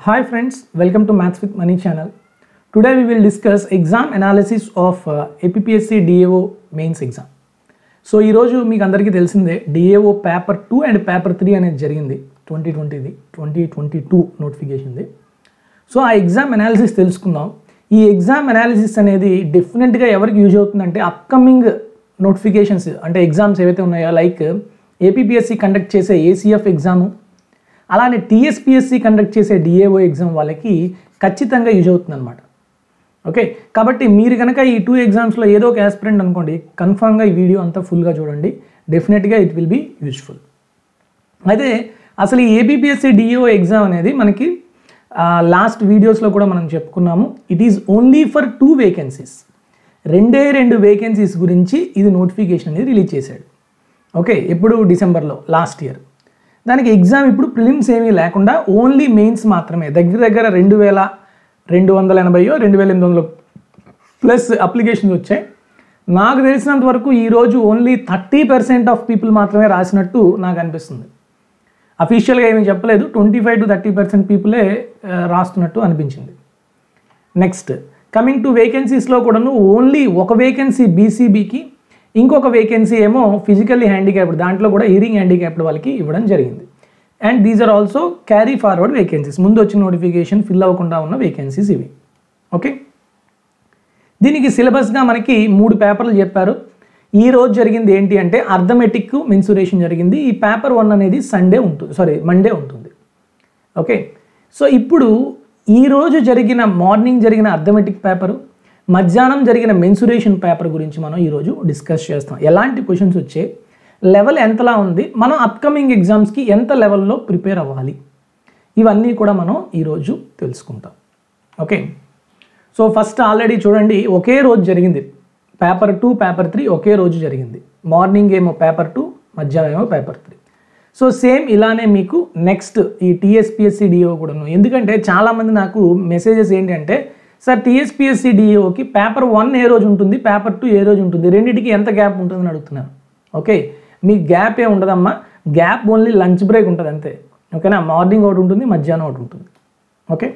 Hi friends, welcome to Maths with Money channel. Today we will discuss exam analysis of uh, APPSC DAO mains exam. So ఈరోజు మీకు అందరికీ తెలిసిందే DAO paper two and paper three అనేది జరిగింది twenty ట్వంటీది twenty twenty two నోటిఫికేషన్ది so ఆ exam analysis తెలుసుకుందాం ఈ ఎగ్జామ్ అనాలిసిస్ అనేది డెఫినెట్గా ఎవరికి యూజ్ అవుతుందంటే అప్కమింగ్ నోటిఫికేషన్స్ అంటే ఎగ్జామ్స్ ఏవైతే ఉన్నాయో లైక్ ఏపీపీఎస్సి కండక్ట్ చేసే ఏసీఎఫ్ ఎగ్జాము అలానే టీఎస్పిఎస్సి కండక్ట్ చేసే డిఏఓ ఎగ్జామ్ వాళ్ళకి ఖచ్చితంగా యూజ్ అవుతుంది అనమాట ఓకే కాబట్టి మీరు కనుక ఈ టూ ఎగ్జామ్స్లో ఏదో ఒక యాస్పిరెంట్ అనుకోండి కన్ఫామ్గా ఈ వీడియో అంతా ఫుల్గా చూడండి డెఫినెట్గా ఇట్ విల్ బీ యూజ్ఫుల్ అయితే అసలు ఈ ఏబిపిఎస్సి డిఓ ఎగ్జామ్ అనేది మనకి లాస్ట్ వీడియోస్లో కూడా మనం చెప్పుకున్నాము it is only for two vacancies రెండే రెండు వేకెన్సీస్ గురించి ఇది నోటిఫికేషన్ అనేది రిలీజ్ చేశాడు ఓకే ఎప్పుడు డిసెంబర్లో లాస్ట్ ఇయర్ దానికి ఎగ్జామ్ ఇప్పుడు ప్రిలిమ్స్ ఏమీ లేకుండా ఓన్లీ మెయిన్స్ మాత్రమే దగ్గర దగ్గర రెండు వేల రెండు వందల ఎనభైయో రెండు వేల ఎనిమిది వందలు ప్లస్ అప్లికేషన్స్ వచ్చాయి నాకు తెలిసినంత వరకు ఈరోజు only thirty percent of people మాత్రమే రాసినట్టు నాకు అనిపిస్తుంది అఫీషియల్గా ఏమీ చెప్పలేదు twenty five to thirty percent పీపులే రాస్తున్నట్టు అనిపించింది నెక్స్ట్ కమింగ్ టు వేకెన్సీస్లో కూడాను ఓన్లీ ఒక వేకెన్సీ బీసీబీకి ఇంకొక వేకెన్సీ ఏమో ఫిజికల్లీ హ్యాండిక్యాప్డ్ దాంట్లో కూడా హియరింగ్ హ్యాండిక్యాప్డ్ వాళ్ళకి ఇవ్వడం జరిగింది and these are also carry forward vacancies ముందు వచ్చిన నోటిఫికేషన్ ఫిల్ అవ్వకుండా ఉన్న వేకెన్సీస్ ఇవి ఓకే దీనికి సిలబస్గా మనకి మూడు పేపర్లు చెప్పారు ఈ రోజు జరిగింది ఏంటి అంటే అర్థమెటిక్ మెన్సురేషన్ జరిగింది ఈ పేపర్ వన్ అనేది సండే ఉంటుంది సారీ మండే ఉంటుంది ఓకే సో ఇప్పుడు ఈరోజు జరిగిన మార్నింగ్ జరిగిన అర్థమెటిక్ పేపరు మధ్యాహ్నం జరిగిన మెన్సురేషన్ పేపర్ గురించి మనం ఈరోజు డిస్కస్ చేస్తాం ఎలాంటి క్వశ్చన్స్ వచ్చే లెవెల్ ఎంతలా ఉంది మనం అప్కమింగ్ ఎగ్జామ్స్కి ఎంత లెవెల్లో ప్రిపేర్ అవ్వాలి ఇవన్నీ కూడా మనం ఈరోజు తెలుసుకుంటాం ఓకే సో ఫస్ట్ ఆల్రెడీ చూడండి ఒకే రోజు జరిగింది పేపర్ టూ పేపర్ త్రీ ఒకే రోజు జరిగింది మార్నింగ్ ఏమో పేపర్ టూ మధ్యాహ్నం ఏమో పేపర్ త్రీ సో సేమ్ ఇలానే మీకు నెక్స్ట్ ఈ టీఎస్పిఎస్సి డిఓ కూడాను ఎందుకంటే చాలామంది నాకు మెసేజెస్ ఏంటంటే సార్ టీఎస్పిఎస్సి డిఓకి పేపర్ వన్ ఏ రోజు ఉంటుంది పేపర్ టూ ఏ రోజు ఉంటుంది రెండింటికి ఎంత గ్యాప్ ఉంటుందని అడుగుతున్నాను ఓకే మీకు గ్యాప్ ఏ ఉండదమ్మా గ్యాప్ ఓన్లీ లంచ్ బ్రేక్ ఉంటుంది అంతే ఓకేనా మార్నింగ్ ఒకటి ఉంటుంది మధ్యాహ్నం ఒకటి ఉంటుంది ఓకే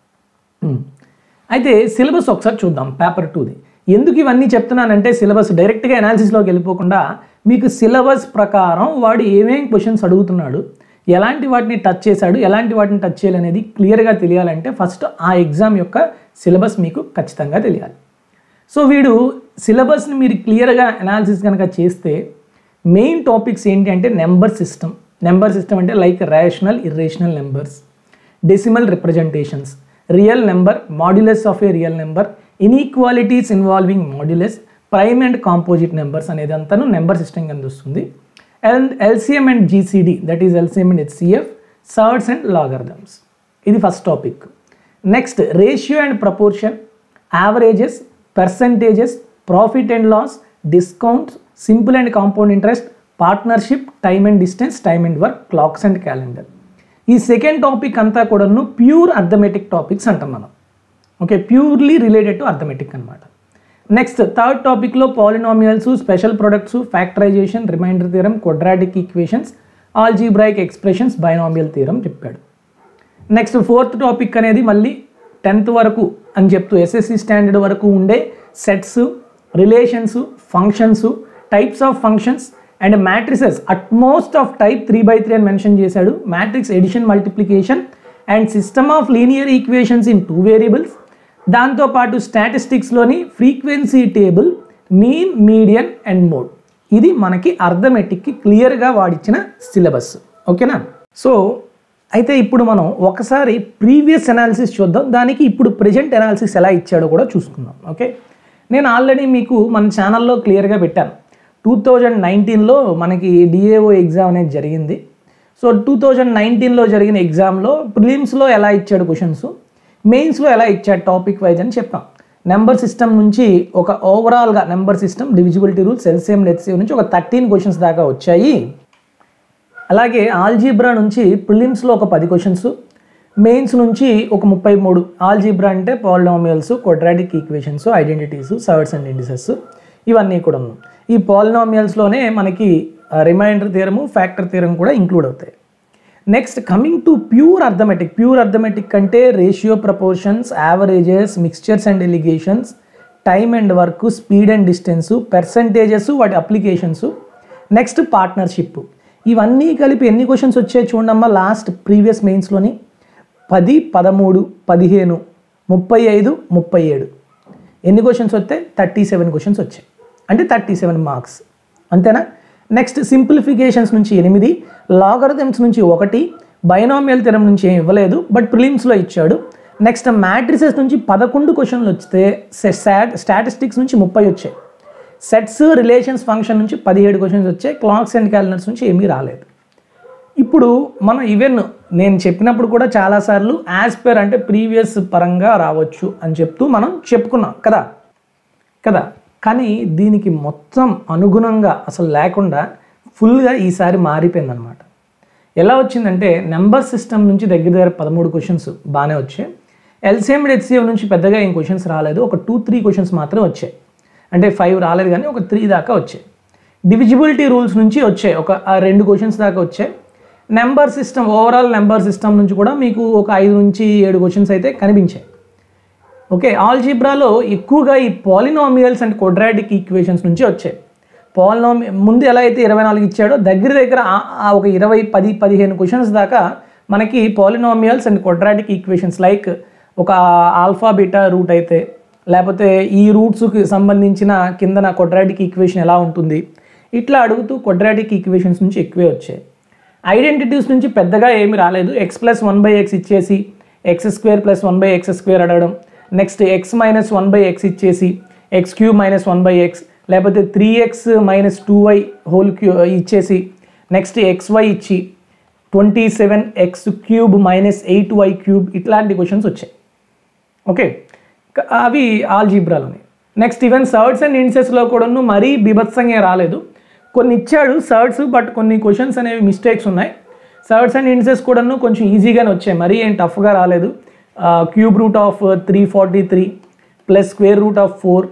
అయితే సిలబస్ ఒకసారి చూద్దాం పేపర్ టూది ఎందుకు ఇవన్నీ చెప్తున్నానంటే సిలబస్ డైరెక్ట్గా అనాలిసిస్లోకి వెళ్ళిపోకుండా మీకు సిలబస్ ప్రకారం వాడు ఏమేం క్వశ్చన్స్ అడుగుతున్నాడు ఎలాంటి వాటిని టచ్ చేశాడు ఎలాంటి వాటిని టచ్ చేయాలనేది క్లియర్గా తెలియాలంటే ఫస్ట్ ఆ ఎగ్జామ్ యొక్క సిలబస్ మీకు ఖచ్చితంగా తెలియాలి సో వీడు సిలబస్ని మీరు క్లియర్గా అనాలిసిస్ కనుక చేస్తే మెయిన్ టాపిక్స్ ఏంటి అంటే నెంబర్ సిస్టమ్ నెంబర్ సిస్టమ్ అంటే like rational irrational numbers decimal representations real number modulus of a real number inequalities involving modulus prime and composite numbers అనేది అంతాను నెంబర్ సిస్టమ్ కింద వస్తుంది and LCM and GCD that is LCM and HCF surds and logarithms ఇది first topic next ratio and proportion averages percentages profit and loss discounts simple and compound interest partnership time and distance time and work clocks and calendar ఈ second topic అంతా కూడాను pure arithmetic topics అంటాం మనం okay purely related to arithmetic అనమాట next third టాపిక్లో polynomials special products factorisation remainder theorem quadratic equations algebraic expressions binomial theorem చెప్పాడు next fourth topic అనేది మళ్ళీ టెన్త్ వరకు అని చెప్తూ ఎస్ఎస్సి స్టాండర్డ్ వరకు ఉండే sets relations functions types of functions and matrices at most of type three by three అని mention చేశాడు matrix addition multiplication and system of linear equations in two variables దాంతోపాటు స్టాటిస్టిక్స్లోని frequency table mean median and mode ఇది మనకి అర్థమెటిక్కి క్లియర్గా వాడిచ్చిన syllabus ఓకేనా so అయితే ఇప్పుడు మనం ఒకసారి ప్రీవియస్ అనాలిసిస్ చూద్దాం దానికి ఇప్పుడు ప్రజెంట్ అనాలిసిస్ ఎలా ఇచ్చాడో కూడా చూసుకుందాం ఓకే నేను ఆల్రెడీ మీకు మన ఛానల్లో క్లియర్గా పెట్టాను టూ థౌజండ్ నైన్టీన్లో మనకి డిఏఓ ఎగ్జామ్ అనేది జరిగింది సో టూ థౌజండ్ నైన్టీన్లో జరిగిన ఎగ్జామ్లో ప్రిలిమ్స్లో ఎలా ఇచ్చాడు క్వశ్చన్స్ మెయిన్స్లో ఎలా ఇచ్చాడు టాపిక్ వైజ్ అని చెప్పాం నెంబర్ సిస్టమ్ నుంచి ఒక ఓవరాల్గా number system divisibility rules LCM HCF నుంచి ఒక థర్టీన్ క్వశ్చన్స్ దాకా వచ్చాయి అలాగే ఆల్జీబ్రా నుంచి ప్రిలిమ్స్లో ఒక పది క్వశ్చన్స్ మెయిన్స్ నుంచి ఒక ముప్పై మూడు ఆల్జీబ్రా అంటే polynomials quadratic equations identities surds and indices ఇవన్నీ కూడా ఈ పాలినామియల్స్లోనే మనకి రిమైండర్ థీరము ఫ్యాక్టర్ థీరం కూడా ఇంక్లూడ్ అవుతాయి next coming to pure arithmetic pure arithmetic అంటే ratio proportions averages mixtures and alligations time and work speed and distance percentages వాటి applications next partnership ఇవన్నీ కలిపి ఎన్ని క్వశ్చన్స్ వచ్చాయి చూడమ్మా లాస్ట్ ప్రీవియస్ మెయిన్స్లోని పది పదమూడు పదిహేను ముప్పై ఐదు ముప్పై ఏడు ఎన్ని క్వశ్చన్స్ వస్తే థర్టీ సెవెన్ క్వశ్చన్స్ వచ్చాయి అంటే థర్టీ సెవెన్ మార్క్స్ అంతేనా నెక్స్ట్ సింప్లిఫికేషన్స్ నుంచి ఎనిమిది లాగరిథమ్స్ నుంచి ఒకటి బైనామియల్ థెరం నుంచి ఏం ఇవ్వలేదు బట్ ప్రిలిమ్స్లో ఇచ్చాడు నెక్స్ట్ మ్యాట్రిసెస్ నుంచి పదకొండు క్వశ్చన్లు వస్తే స్టాట్ స్టాటిస్టిక్స్ నుంచి ముప్పై వచ్చాయి సెట్స్ రిలేషన్స్ ఫంక్షన్ నుంచి పదిహేడు క్వశ్చన్స్ వచ్చాయి క్లాక్స్ అండ్ క్యాలెండర్స్ నుంచి ఏమీ రాలేదు ఇప్పుడు మనం ఈవెన్ నేను చెప్పినప్పుడు కూడా చాలాసార్లు యాజ్ పర్ అంటే ప్రీవియస్ పరంగా రావచ్చు అని చెప్తూ మనం చెప్పుకున్నాం కదా కదా కానీ దీనికి మొత్తం అనుగుణంగా అసలు లేకుండా ఫుల్గా ఈసారి మారిపోయిందనమాట ఎలా వచ్చిందంటే నెంబర్ సిస్టమ్ నుంచి దగ్గర దగ్గర పదమూడు క్వశ్చన్స్ బాగానే వచ్చాయి ఎల్సిఎం హెచ్సిఎం నుంచి పెద్దగా ఏం క్వశ్చన్స్ రాలేదు ఒక టూ త్రీ క్వశ్చన్స్ మాత్రమే వచ్చాయి అంటే ఫైవ్ రాలేదు కానీ ఒక త్రీ దాకా వచ్చాయి డివిజిబిలిటీ రూల్స్ నుంచి వచ్చాయి ఒక ఆ రెండు క్వశ్చన్స్ దాకా వచ్చాయి number system overall number system నుంచి కూడా మీకు ఒక ఐదు నుంచి ఏడు క్వశ్చన్స్ అయితే కనిపించాయి ఓకే ఆల్జీబ్రాలో ఎక్కువగా ఈ పాలినామియల్స్ అండ్ కొడ్రాటిక్ ఈక్వేషన్స్ నుంచి వచ్చాయి పాలినామి ముందు ఎలా అయితే ఇరవై నాలుగు ఇచ్చాడో దగ్గర దగ్గర ఆ- ఆ ఒక ఇరవై పది పదిహేను క్వశ్చన్స్ దాకా మనకి polynomials and quadratic equations like ఒక ఆల్ఫా బీటా రూట్ అయితే లేకపోతే ఈ రూట్స్కి సంబంధించిన కిందన కొడ్రాటిక్ ఈక్వేషన్ ఎలా ఉంటుంది ఇట్లా అడుగుతూ కొడ్రాటిక్ ఈక్వేషన్స్ నుంచి ఎక్కువే వచ్చాయి ఐడెంటిటీస్ నుంచి పెద్దగా ఏమి రాలేదు x plus one by x ఇచ్చేసి x square plus one by x square అడగడం next x minus one by x ఇచ్చేసి x cube minus one by x లేకపోతే three x minus two y whole cube ఇచ్చేసి next x y ఇచ్చి twenty seven x cube minus eight y cube ఇట్లాంటి questions వచ్చాయి okay క- అవి ఆల్జీబ్రాలోనే next even surds and ఇన్సెస్లో కూడాను మరీ బీభత్సంగా రాలేదు కొన్ని ఇచ్చాడు సర్డ్స్ బట్ కొన్ని క్వశ్చన్స్ అనేవి మిస్టేక్స్ ఉన్నాయి సర్డ్స్ అండ్ ఇన్సెస్ కూడాను కొంచెం ఈజీగానే వచ్చాయి మరీ ఏం టఫ్గా రాలేదు cube root of three forty three plus square root of four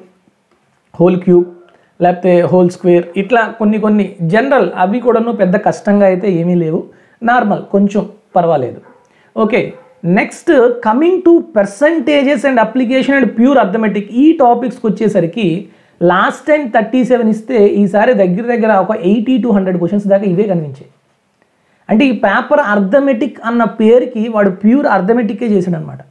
whole cube లేకపోతే హోల్ స్క్వేర్ ఇట్లా కొన్ని కొన్ని జనరల్ అవి కూడాను పెద్ద కష్టంగా అయితే ఏమీ లేవు నార్మల్ కొంచెం పర్వాలేదు okay next coming to percentages and application and pure arithmetic ఈ టాపిక్స్కి వచ్చేసరికి లాస్ట్ టైం థర్టీ సెవెన్ ఇస్తే ఈసారి దగ్గర దగ్గర ఒక ఎయిటీ టు హండ్రెడ్ క్వశ్చన్స్ దాకా ఇవే కనిపించాయి అంటే ఈ పేపర్ అర్థమెటిక్ అన్న పేరుకి వాడు ప్యూర్ అర్థమెటిక్కే చేశాడు అనమాట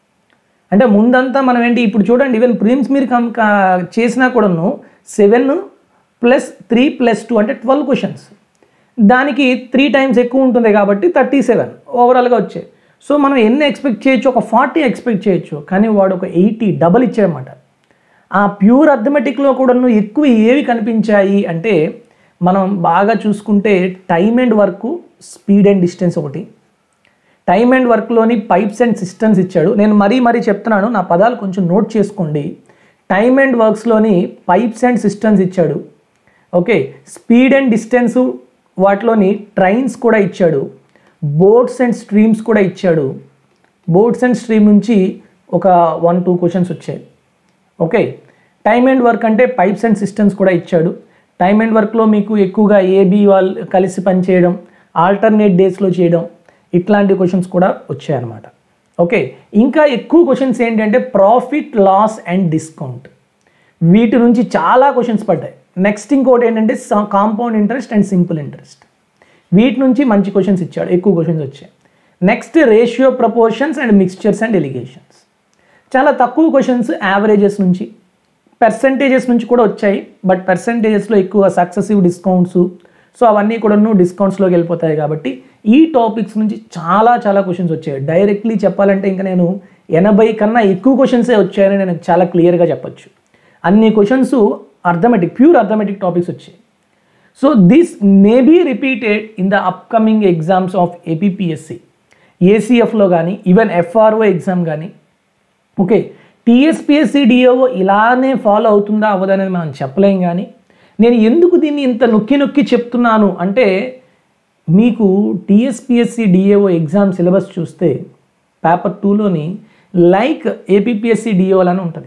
అంటే ముందంతా మనం ఏంటి ఇప్పుడు చూడండి ఈవెన్ ప్రిమ్స్ మీరు కం కా- చేసినా కూడాను seven plus three plus two అంటే ట్వెల్వ్ క్వశ్చన్స్ దానికి త్రీ టైమ్స్ ఎక్కువ ఉంటుంది కాబట్టి థర్టీ సెవెన్ ఓవరాల్గా వచ్చాయి సో మనం ఎన్ని ఎక్స్పెక్ట్ చేయొచ్చు ఒక ఫార్టీ ఎక్స్పెక్ట్ చేయొచ్చు కానీ వాడు ఒక ఎయిటీ డబల్ ఇచ్చాడనమాట ఆ ప్యూర్ అర్థమెటిక్లో కూడాను ఎక్కువ ఏవి కనిపించాయి అంటే మనం బాగా చూసుకుంటే time and work speed and distance ఒకటి టైమ్ అండ్ వర్క్లోని పైప్స్ అండ్ సిస్టమ్స్ ఇచ్చాడు నేను మరీ మరీ చెప్తున్నాను నా పదాలు కొంచెం నోట్ చేసుకోండి టైమ్ అండ్ వర్క్స్లోని పైప్స్ అండ్ సిస్టమ్స్ ఇచ్చాడు ఓకే స్పీడ్ అండ్ డిస్టెన్స్ వాటిలోని ట్రైన్స్ కూడా ఇచ్చాడు బోట్స్ అండ్ స్ట్రీమ్స్ కూడా ఇచ్చాడు బోట్స్ అండ్ స్ట్రీమ్ నుంచి ఒక వన్ టూ క్వశ్చన్స్ వచ్చాయి ఓకే టైమ్ అండ్ వర్క్ అంటే పైప్స్ అండ్ సిస్టమ్స్ కూడా ఇచ్చాడు టైమ్ అండ్ వర్క్లో మీకు ఎక్కువగా ఏబీ వాళ్ళు కలిసి పనిచేయడం ఆల్టర్నేట్ డేస్లో చేయడం ఇట్లాంటి క్వశ్చన్స్ కూడా వచ్చాయన్నమాట ఓకే ఇంకా ఎక్కువ క్వశ్చన్స్ ఏంటంటే ప్రాఫిట్ లాస్ అండ్ డిస్కౌంట్ వీటి నుంచి చాలా క్వశ్చన్స్ పడ్డాయి నెక్స్ట్ ఇంకోటి ఏంటంటే compound interest and simple interest వీటి నుంచి మంచి క్వశ్చన్స్ ఇచ్చాడు ఎక్కువ క్వశ్చన్స్ వచ్చాయి next ratio proportions and mixtures and alligations చాలా తక్కువ క్వశ్చన్స్ యావరేజెస్ నుంచి పర్సంటేజెస్ నుంచి కూడా వచ్చాయి బట్ పర్సంటేజెస్లో ఎక్కువ సక్సెసివ్ డిస్కౌంట్స్ సో అవన్నీ కూడాను డిస్కౌంట్స్లోకి వెళ్ళిపోతాయి కాబట్టి ఈ టాపిక్స్ నుంచి చాలా చాలా క్వశ్చన్స్ వచ్చాయి డైరెక్ట్లీ చెప్పాలంటే ఇంకా నేను ఎనభై కన్నా ఎక్కువ క్వశ్చన్సే వచ్చాయని నేను చాలా క్లియర్గా చెప్పొచ్చు అన్ని questions arithmetic pure arithmetic topics వచ్చాయి so this may be repeated in the upcoming exams of APSC ఏసీఎఫ్లో కానీ ఈవెన్ ఎఫ్ఆర్ఓ ఎగ్జామ్ కానీ ఓకే టీఎస్పిఎస్సి డిఓ ఇలానే ఫాలో అవుతుందా అవ్వదనేది మనం చెప్పలేం కానీ నేను ఎందుకు దీన్ని ఇంత నొక్కి నొక్కి చెప్తున్నాను అంటే మీకు టీఎస్పిఎస్సి డిఏఓ ఎగ్జామ్ సిలబస్ చూస్తే పేపర్ టూలోని లైక్ ఏపీఎస్సి డిఓ అని ఉంటుంది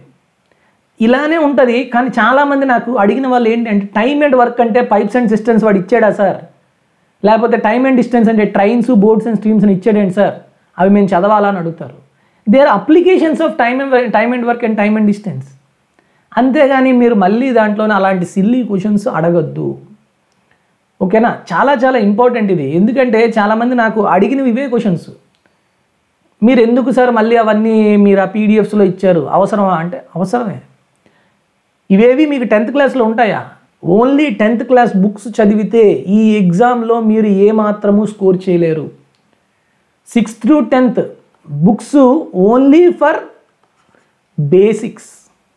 ఇలానే ఉంటుంది కానీ చాలామంది నాకు అడిగిన వాళ్ళు ఏంటంటే టైమ్ అండ్ వర్క్ అంటే పైప్స్ అండ్ సిస్టమ్స్ వాడు ఇచ్చాడా సార్ లేకపోతే టైమ్ అండ్ డిస్టెన్స్ అంటే ట్రైన్స్ బోర్డ్స్ అండ్ స్ట్రీమ్స్ అని ఇచ్చాడేంటి సార్ అవి మేము చదవాలా అని అడుగుతారు they are applications of time and time and work and time and distance అంతేగాని మీరు మళ్ళీ దాంట్లోనే అలాంటి సిల్లీ క్వశ్చన్స్ అడగద్దు ఓకేనా చాలా చాలా ఇంపార్టెంట్ ఇది ఎందుకంటే చాలామంది నాకు అడిగినవి ఇవే క్వశ్చన్స్ మీరు ఎందుకు సార్ మళ్ళీ అవన్నీ మీరు ఆ పీడిఎఫ్స్లో ఇచ్చారు అవసరమా అంటే అవసరమే ఇవేవి మీకు టెన్త్ క్లాస్లో ఉంటాయా ఓన్లీ టెన్త్ క్లాస్ బుక్స్ చదివితే ఈ ఎగ్జామ్లో మీరు ఏమాత్రము స్కోర్ చేయలేరు sixth to tenth books only for basics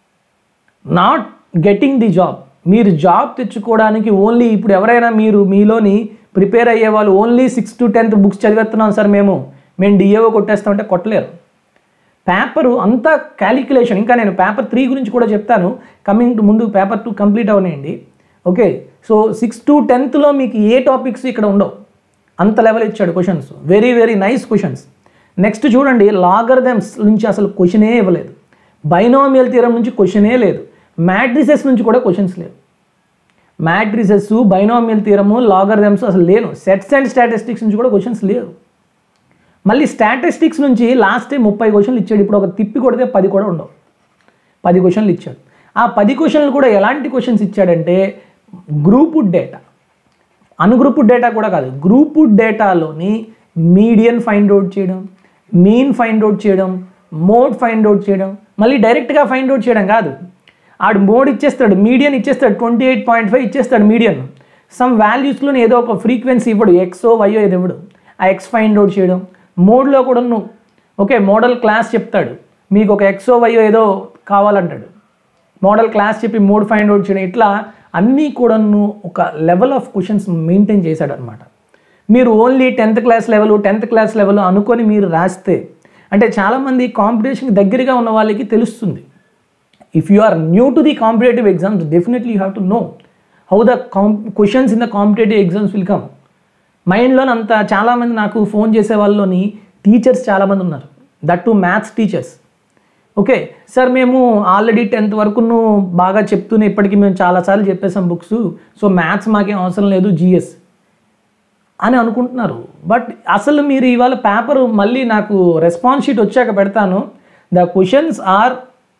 not getting the job మీరు జాబ్ తెచ్చుకోవడానికి ఓన్లీ ఇప్పుడు ఎవరైనా మీరు మీలోని ప్రిపేర్ అయ్యే వాళ్ళు only six to tenth books చదివేస్తున్నాం సార్ మేము మేము డిఏఓ కొట్టేస్తామంటే కొట్టలేరు పేపరు అంతా క్యాలిక్యులేషన్ ఇంకా నేను పేపర్ త్రీ గురించి కూడా చెప్తాను కమింగ్ టు ముందు పేపర్ టూ కంప్లీట్ అవనేయండి ఓకే సో సిక్స్ టు టెన్త్లో మీకు ఏ టాపిక్స్ ఇక్కడ ఉండవు అంత లెవెల్ ఇచ్చాడు questions very very nice questions next చూడండి లాగర్దమ్స్ నుంచి అసలు క్వశ్చనే ఇవ్వలేదు బైనామియల్ తీరం నుంచి క్వశ్చనే లేదు మ్యాట్రిసెస్ నుంచి కూడా క్వశ్చన్స్ లేవు మ్యాట్రిసెస్ బైనామియల్ తీరము లాగర్దమ్స్ అసలు లేను సెట్స్ అండ్ స్టాటిస్టిక్స్ నుంచి కూడా క్వశ్చన్స్ లేవు మళ్ళీ స్టాటిస్టిక్స్ నుంచి లాస్ట్ టైం ముప్పై క్వశ్చన్లు ఇచ్చాడు ఇప్పుడు ఒక తిప్పి కొడితే పది కూడా ఉండవు పది క్వశ్చన్లు ఇచ్చాడు ఆ పది క్వశ్చన్లు కూడా ఎలాంటి క్వశ్చన్స్ ఇచ్చాడంటే గ్రూప్ డేటా అన్గ్రూప్ డేటా కూడా కాదు గ్రూప్ డేటాలోని మీడియన్ ఫైండ్ అవుట్ చేయడం మీన్ ఫైండ్ అవుట్ చేయడం మోడ్ ఫైండ్ అవుట్ చేయడం మళ్ళీ డైరెక్ట్గా ఫైండ్ అవుట్ చేయడం కాదు ఆడు మోడ్ ఇచ్చేస్తాడు మీడియన్ ఇచ్చేస్తాడు ట్వంటీ ఎయిట్ పాయింట్ ఫైవ్ ఇచ్చేస్తాడు మీడియన్ సమ్ వాల్యూస్లో ఏదో ఒక ఫ్రీక్వెన్సీ ఇవ్వడు ఎక్సో వైయో ఏదో ఇవ్వడు ఆ ఎక్స్ ఫైండ్ అవుట్ చేయడం మోడ్లో కూడా నువ్వు ఓకే మోడల్ క్లాస్ చెప్తాడు మీకు ఒక ఎక్సో వైయో ఏదో కావాలంటాడు మోడల్ క్లాస్ చెప్పి మోడ్ ఫైండ్ అవుట్ చేయడం ఇట్లా అన్నీ కూడాను ఒక లెవెల్ ఆఫ్ క్వశ్చన్స్ మెయింటైన్ చేశాడు అనమాట మీరు only tenth class level tenth class level అనుకొని మీరు రాస్తే అంటే చాలామంది కాంపిటీషన్కి దగ్గరగా ఉన్న వాళ్ళకి తెలుస్తుంది if you are new to the competitive exams definitely you have to know how the come questions in the competitive exams will come మైండ్లోని అంత చాలామంది నాకు ఫోన్ చేసే వాళ్ళలోని టీచర్స్ చాలామంది ఉన్నారు that to maths teachers okay sir మేము already tenth వరకు బాగా చెప్తూనే ఇప్పటికీ మేము చాలాసార్లు చెప్పేసాం బుక్స్ సో మ్యాథ్స్ మాకేం అవసరం లేదు జిఎస్ అని అనుకుంటున్నారు బట్ అసలు మీరు ఇవాళ పేపర్ మళ్ళీ నాకు రెస్పాన్స్ షీట్ వచ్చాక పెడతాను the questions are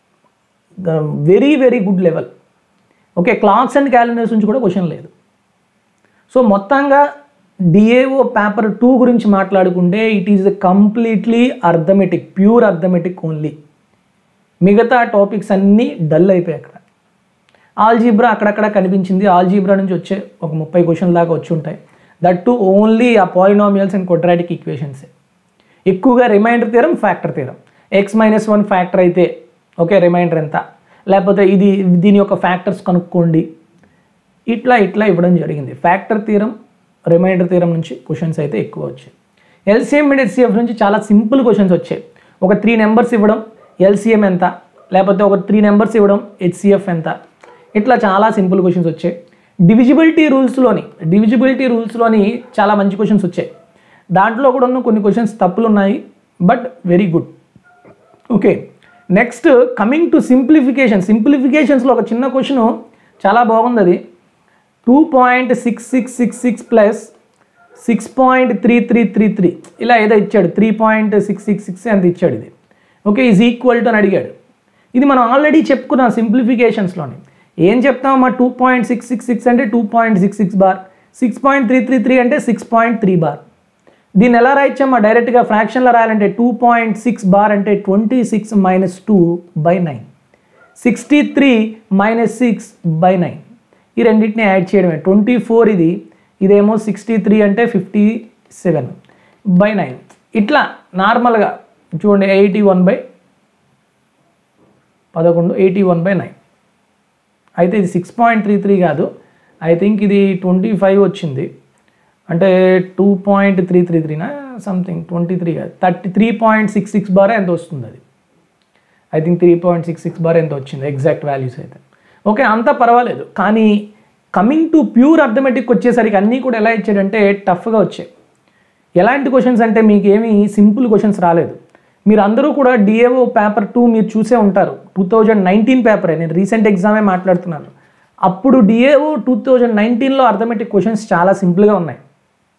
very very good level okay clocks and calendars నుంచి కూడా క్వశ్చన్ లేదు సో మొత్తంగా డిఏఓ పేపర్ టూ గురించి మాట్లాడుకుంటే it is completely arithmetic pure arithmetic only మిగతా టాపిక్స్ అన్నీ డల్ అయిపోయాయి అక్కడ ఆల్జీబ్రా అక్కడక్కడ కనిపించింది ఆల్జీబ్రా నుంచి వచ్చే ఒక ముప్పై క్వశ్చన్ దాకా వచ్చి ఉంటాయి దట్ టు ఓన్లీ ఆ పాలినామియల్స్ అండ్ క్వడ్రాటిక్ ఈక్వేషన్సే ఎక్కువగా remainder theorem factor theorem x minus one factor అయితే ఓకే రిమైండర్ ఎంత లేకపోతే ఇది దీని యొక్క ఫ్యాక్టర్స్ కనుక్కోండి ఇట్లా ఇట్లా ఇవ్వడం జరిగింది ఫ్యాక్టర్ తీరం రిమైండర్ తీరం నుంచి క్వశ్చన్స్ అయితే ఎక్కువ వచ్చాయి ఎల్సిఎం అండ్ హెచ్సిఎఫ్ నుంచి చాలా సింపుల్ క్వశ్చన్స్ వచ్చాయి ఒక త్రీ నెంబర్స్ ఇవ్వడం ఎల్సిఎం ఎంత లేకపోతే ఒక త్రీ నెంబర్స్ ఇవ్వడం హెచ్సిఎఫ్ ఎంత ఇట్లా చాలా సింపుల్ క్వశ్చన్స్ వచ్చాయి డివిజిబిలిటీ రూల్స్లోని డివిజిబిలిటీ రూల్స్లోని చాలా మంచి క్వశ్చన్స్ వచ్చాయి దాంట్లో కూడా ఉన్న కొన్ని క్వశ్చన్స్ తప్పులు ఉన్నాయి but very good okay next coming to simplification సింప్లిఫికేషన్స్లో ఒక చిన్న క్వశ్చన్ చాలా బాగుంది అది two point six six six six plus six point three three three three ఇలా ఏదో ఇచ్చాడు three point six six six ఎంత ఇచ్చాడు ఇది ఓకే ఈజ్ ఈక్వల్ టు అని అడిగాడు ఇది మనం ఆల్రెడీ చెప్పుకున్నాం సింప్లిఫికేషన్స్లోని ఏం చెప్తామమ్మా two point six six six అంటే two point six six bar six point three three three అంటే సిక్స్ పాయింట్ త్రీ బార్ దీన్ని ఎలా రాయొచ్చమ్మా డైరెక్ట్గా ఫ్రాక్షన్లో రాయాలంటే టూ పాయింట్ సిక్స్ బార్ అంటే twenty six minus two by nine sixty three minus six by nine ఈ రెండింటిని యాడ్ చేయడమే ట్వంటీ ఫోర్ ఇది ఇదేమో సిక్స్టీ త్రీ అంటే ఫిఫ్టీ సెవెన్ బై నైన్ ఇట్లా నార్మల్గా చూడండి ఎయిటీ వన్ బై పదకొండు ఎయిటీ వన్ బై నైన్ అయితే ఇది సిక్స్ పాయింట్ త్రీ త్రీ కాదు ఐ థింక్ ఇది ట్వంటీ ఫైవ్ వచ్చింది అంటే టూ పాయింట్ త్రీ త్రీ త్రీనా సంథింగ్ ట్వంటీ త్రీ కాదు thirty three point six six bar ఎంత వస్తుంది అది I think three point six six bar ఎంత వచ్చింది ఎగ్జాక్ట్ వాల్యూస్ అయితే ఓకే అంతా పర్వాలేదు కానీ కమింగ్ టు ప్యూర్ అర్థమెటిక్ వచ్చేసరికి అన్నీ కూడా ఎలా ఇచ్చాడంటే టఫ్గా వచ్చాయి ఎలాంటి క్వశ్చన్స్ అంటే మీకు ఏమీ సింపుల్ క్వశ్చన్స్ రాలేదు మీరు అందరూ కూడా డిఏఓ పేపర్ టూ మీరు చూసే ఉంటారు టూ థౌజండ్ నైన్టీన్ పేపరే నేను రీసెంట్ ఎగ్జామే మాట్లాడుతున్నాను అప్పుడు డిఏఓ టూ థౌజండ్ నైన్టీన్లో అర్థమెటిక్ క్వశ్చన్స్ చాలా సింపుల్గా ఉన్నాయి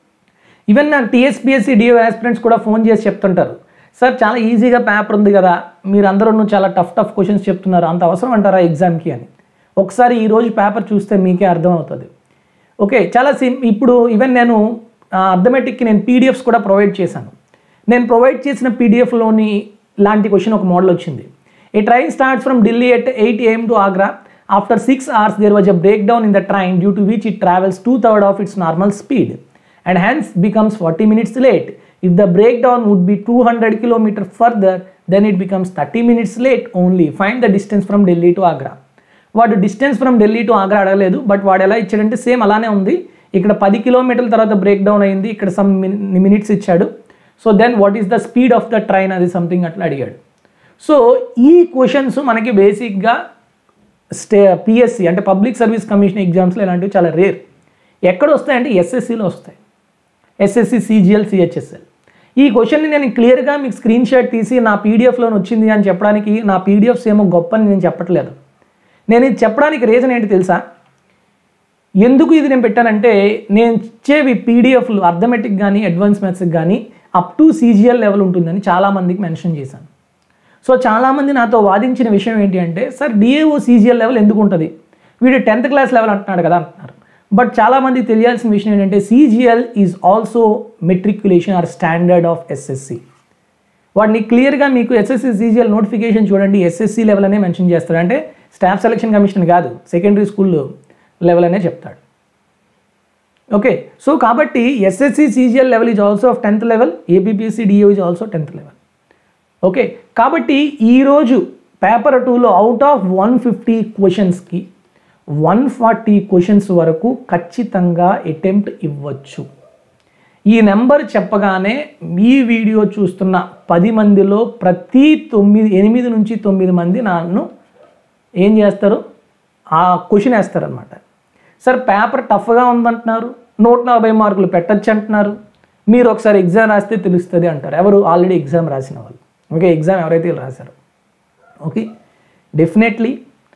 ఈవెన్ నాకు టీఎస్పీఎస్సీ డిఓ ఆస్పిరెంట్స్ కూడా ఫోన్ చేసి చెప్తుంటారు సార్ చాలా ఈజీగా పేపర్ ఉంది కదా మీరు అందరూ చాలా టఫ్ టఫ్ క్వశ్చన్స్ చెప్తున్నారు అంత అవసరం అంటారా ఎగ్జామ్కి అని ఒకసారి ఈరోజు పేపర్ చూస్తే మీకే అర్థమవుతుంది ఓకే చాలా సిమ్ ఇప్పుడు ఈవెన్ నేను అర్థమెటిక్కి నేను పీడిఎఫ్స్ కూడా ప్రొవైడ్ చేశాను నేను ప్రొవైడ్ చేసిన పీడిఎఫ్లోని లాంటి క్వశ్చన్ ఒక మోడల్ వచ్చింది a train starts from Delhi at eight AM to Agra after six hours there was a break down in the train due to which it travels two third of its normal speed and hence becomes forty minutes late if the break down would be two hundred kilometer further then it becomes thirty minutes late only find the distance from Delhi to Agra వాడు distance from Delhi to Agra అడగలేదు but వాడు ఎలా ఇచ్చాడంటే same అలానే ఉంది ఇక్కడ పది కిలోమీటర్ల తర్వాత బ్రేక్ డౌన్ అయింది ఇక్కడ సమ్ మినిట్స్ ఇచ్చాడు so then what is the speed of the train అది సంథింగ్ అట్లా అడిగాడు సో ఈ క్వశ్చన్స్ మనకి బేసిక్గా స్టే పిఎస్సి అంటే పబ్లిక్ సర్వీస్ కమిషన్ ఎగ్జామ్స్లో ఇలాంటివి చాలా రేర్ ఎక్కడ వస్తాయంటే ఎస్ఎస్సిలో వస్తాయి ఎస్ఎస్సి సిజిఎల్ సిహెచ్ఎస్ఎల్ ఈ క్వశ్చన్ని నేను క్లియర్గా మీకు స్క్రీన్ షాట్ తీసి నా పీడిఎఫ్లో వచ్చింది అని చెప్పడానికి నా పీడిఎఫ్స్ ఏమో గొప్ప అని నేను చెప్పట్లేదు నేను ఇది చెప్పడానికి రీజన్ ఏంటి తెలుసా ఎందుకు ఇది నేను పెట్టానంటే నేను ఇచ్చేవి పీడిఎఫ్లు అర్థమెటిక్ కానీ అడ్వాన్స్ మ్యాథ్స్కి కానీ అప్ టు సీజీఎల్ లెవెల్ ఉంటుందని చాలామందికి మెన్షన్ చేశాను సో చాలామంది నాతో వాదించిన విషయం ఏంటి అంటే సార్ డిఏఓ సీజీఎల్ లెవెల్ ఎందుకు ఉంటుంది వీడు టెన్త్ క్లాస్ లెవెల్ అంటున్నాడు కదా అంటున్నారు బట్ చాలామంది తెలియాల్సిన విషయం ఏంటంటే CGL is also matriculation or standard of SSC వాడిని క్లియర్గా మీకు ఎస్ఎస్సి సీజీఎల్ నోటిఫికేషన్ చూడండి ఎస్ఎస్సి లెవెల్ అనే మెన్షన్ చేస్తాడు అంటే స్టాఫ్ సెలక్షన్ కమిషన్ కాదు సెకండరీ స్కూల్ లెవెల్ అనే చెప్తాడు ఓకే సో కాబట్టి SSC CGL level is also of tenth level APPSC DO is also tenth level okay కాబట్టి ఈరోజు పేపర్ టూలో అవుట్ ఆఫ్ వన్ ఫిఫ్టీ క్వశ్చన్స్కి వన్ ఫార్టీ క్వశ్చన్స్ వరకు ఖచ్చితంగా అటెంప్ట్ ఇవ్వచ్చు ఈ నెంబర్ చెప్పగానే మీ వీడియో చూస్తున్న పది మందిలో ప్రతి తొమ్మిది ఎనిమిది నుంచి తొమ్మిది మంది నన్ను ఏం చేస్తారు ఆ క్వశ్చన్ వేస్తారనమాట సార్ పేపర్ టఫ్గా ఉందంటున్నారు నూట నలభై మార్కులు పెట్టచ్చు అంటున్నారు మీరు ఒకసారి ఎగ్జామ్ రాస్తే తెలుస్తుంది అంటారు ఎవరు ఆల్రెడీ ఎగ్జామ్ రాసిన వాళ్ళు ఓకే ఎగ్జామ్ ఎవరైతే వీళ్ళు రాశారో ఓకే డెఫినెట్లీ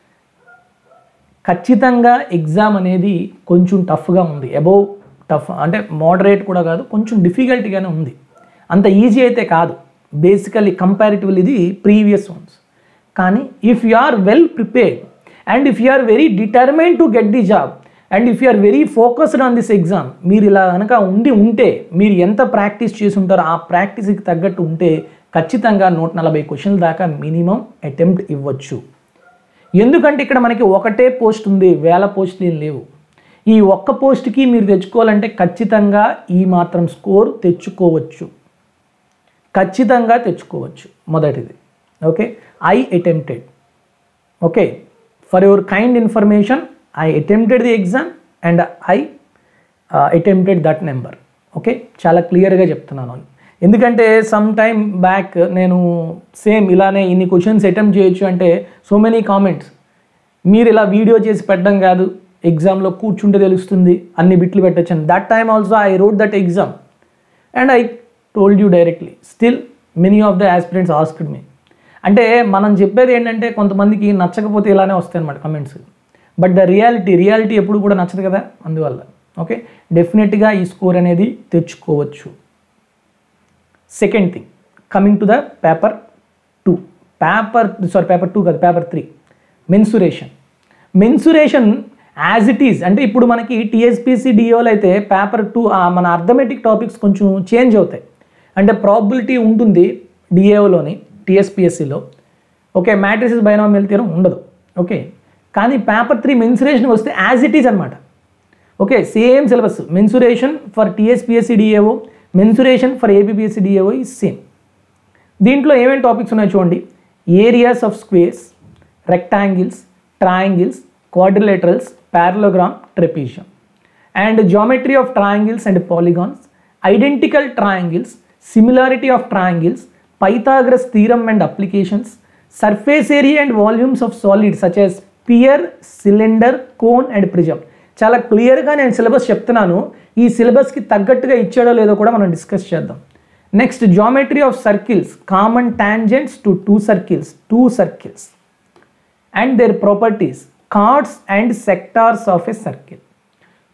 ఖచ్చితంగా ఎగ్జామ్ అనేది కొంచెం టఫ్గా ఉంది అబౌవ్ టఫ్ అంటే మోడరేట్ కూడా కాదు కొంచెం డిఫికల్ట్గానే ఉంది అంత ఈజీ అయితే కాదు బేసికలీ కంపారిటివ్లీ ఇది ప్రీవియస్ వన్స్ కానీ if you are well prepared and if you are very determine to get the job and if you are very focused on this exam మీరు ఇలా కనుక ఉండి ఉంటే మీరు ఎంత ప్రాక్టీస్ చేసి ఉంటారో ఆ ప్రాక్టీస్కి తగ్గట్టు ఉంటే ఖచ్చితంగా నూట నలభై క్వశ్చన్ల దాకా మినిమం అటెంప్ట్ ఇవ్వచ్చు ఎందుకంటే ఇక్కడ మనకి ఒకటే పోస్ట్ ఉంది వేల పోస్టులు ఏం లేవు ఈ ఒక్క పోస్ట్కి మీరు తెచ్చుకోవాలంటే ఖచ్చితంగా ఈ మాత్రం స్కోర్ తెచ్చుకోవచ్చు ఖచ్చితంగా తెచ్చుకోవచ్చు మొదటిది okay I attempted okay for your kind information I attempted the exam and I attempted that number okay చాలా క్లియర్గా చెప్తున్నాను ఎందుకంటే సమ్ టైమ్ బ్యాక్ నేను సేమ్ ఇలానే ఇన్ని క్వశ్చన్స్ అటెంప్ట్ చేయొచ్చు అంటే సో మెనీ కామెంట్స్ మీరు ఇలా వీడియో చేసి పెట్టడం కాదు ఎగ్జామ్లో కూర్చుంటే తెలుస్తుంది అన్ని బిట్లు పెట్టచ్చు అని that time also I wrote that exam and I told you directly still many of the aspirants asked me అంటే మనం చెప్పేది ఏంటంటే కొంతమందికి నచ్చకపోతే ఇలానే వస్తాయి అన్నమాట comments but the reality reality ఎప్పుడు కూడా నచ్చదు కదా అందువల్ల ఓకే డెఫినెట్గా ఈ స్కోర్ అనేది తెచ్చుకోవచ్చు second thing coming to the paper two paper sorry paper two కాదు paper three mensuration mensuration as it is అంటే ఇప్పుడు మనకి టీఎస్పీసీ డిఓలు అయితే పేపర్ టూ మన అర్థమెటిక్ టాపిక్స్ కొంచెం చేంజ్ అవుతాయి అంటే ప్రాబిలిటీ ఉంటుంది డిఏఓలోని టీఎస్పిఎస్సిలో ఓకే మ్యాట్రిసెస్ బైనామియల్ థియరం ఉండదు ఓకే కానీ పేపర్ త్రీ మెన్సురేషన్ వస్తే యాజ్ ఇట్ ఈజ్ అనమాట okay same syllabus mensuration for TSPSC DAO mensuration for ABPSC DAO ఈ సేమ్ దీంట్లో ఏమేమి టాపిక్స్ ఉన్నాయో చూడండి areas of squares rectangles triangles quadrilaterals parallelogram trapezium and geometry of triangles and polygons identical triangles similarity of triangles Pythagoras theorem and applications surface area and volumes of solid such as sphere cylinder cone and prism చాలా క్లియర్గా నేను syllabus చెప్తున్నాను ఈ సిలబస్కి తగ్గట్టుగా ఇచ్చాడో లేదో కూడా మనం డిస్కస్ చేద్దాం next geometry of circles common tangents to two circles two circles and their properties chords and sectors of a circle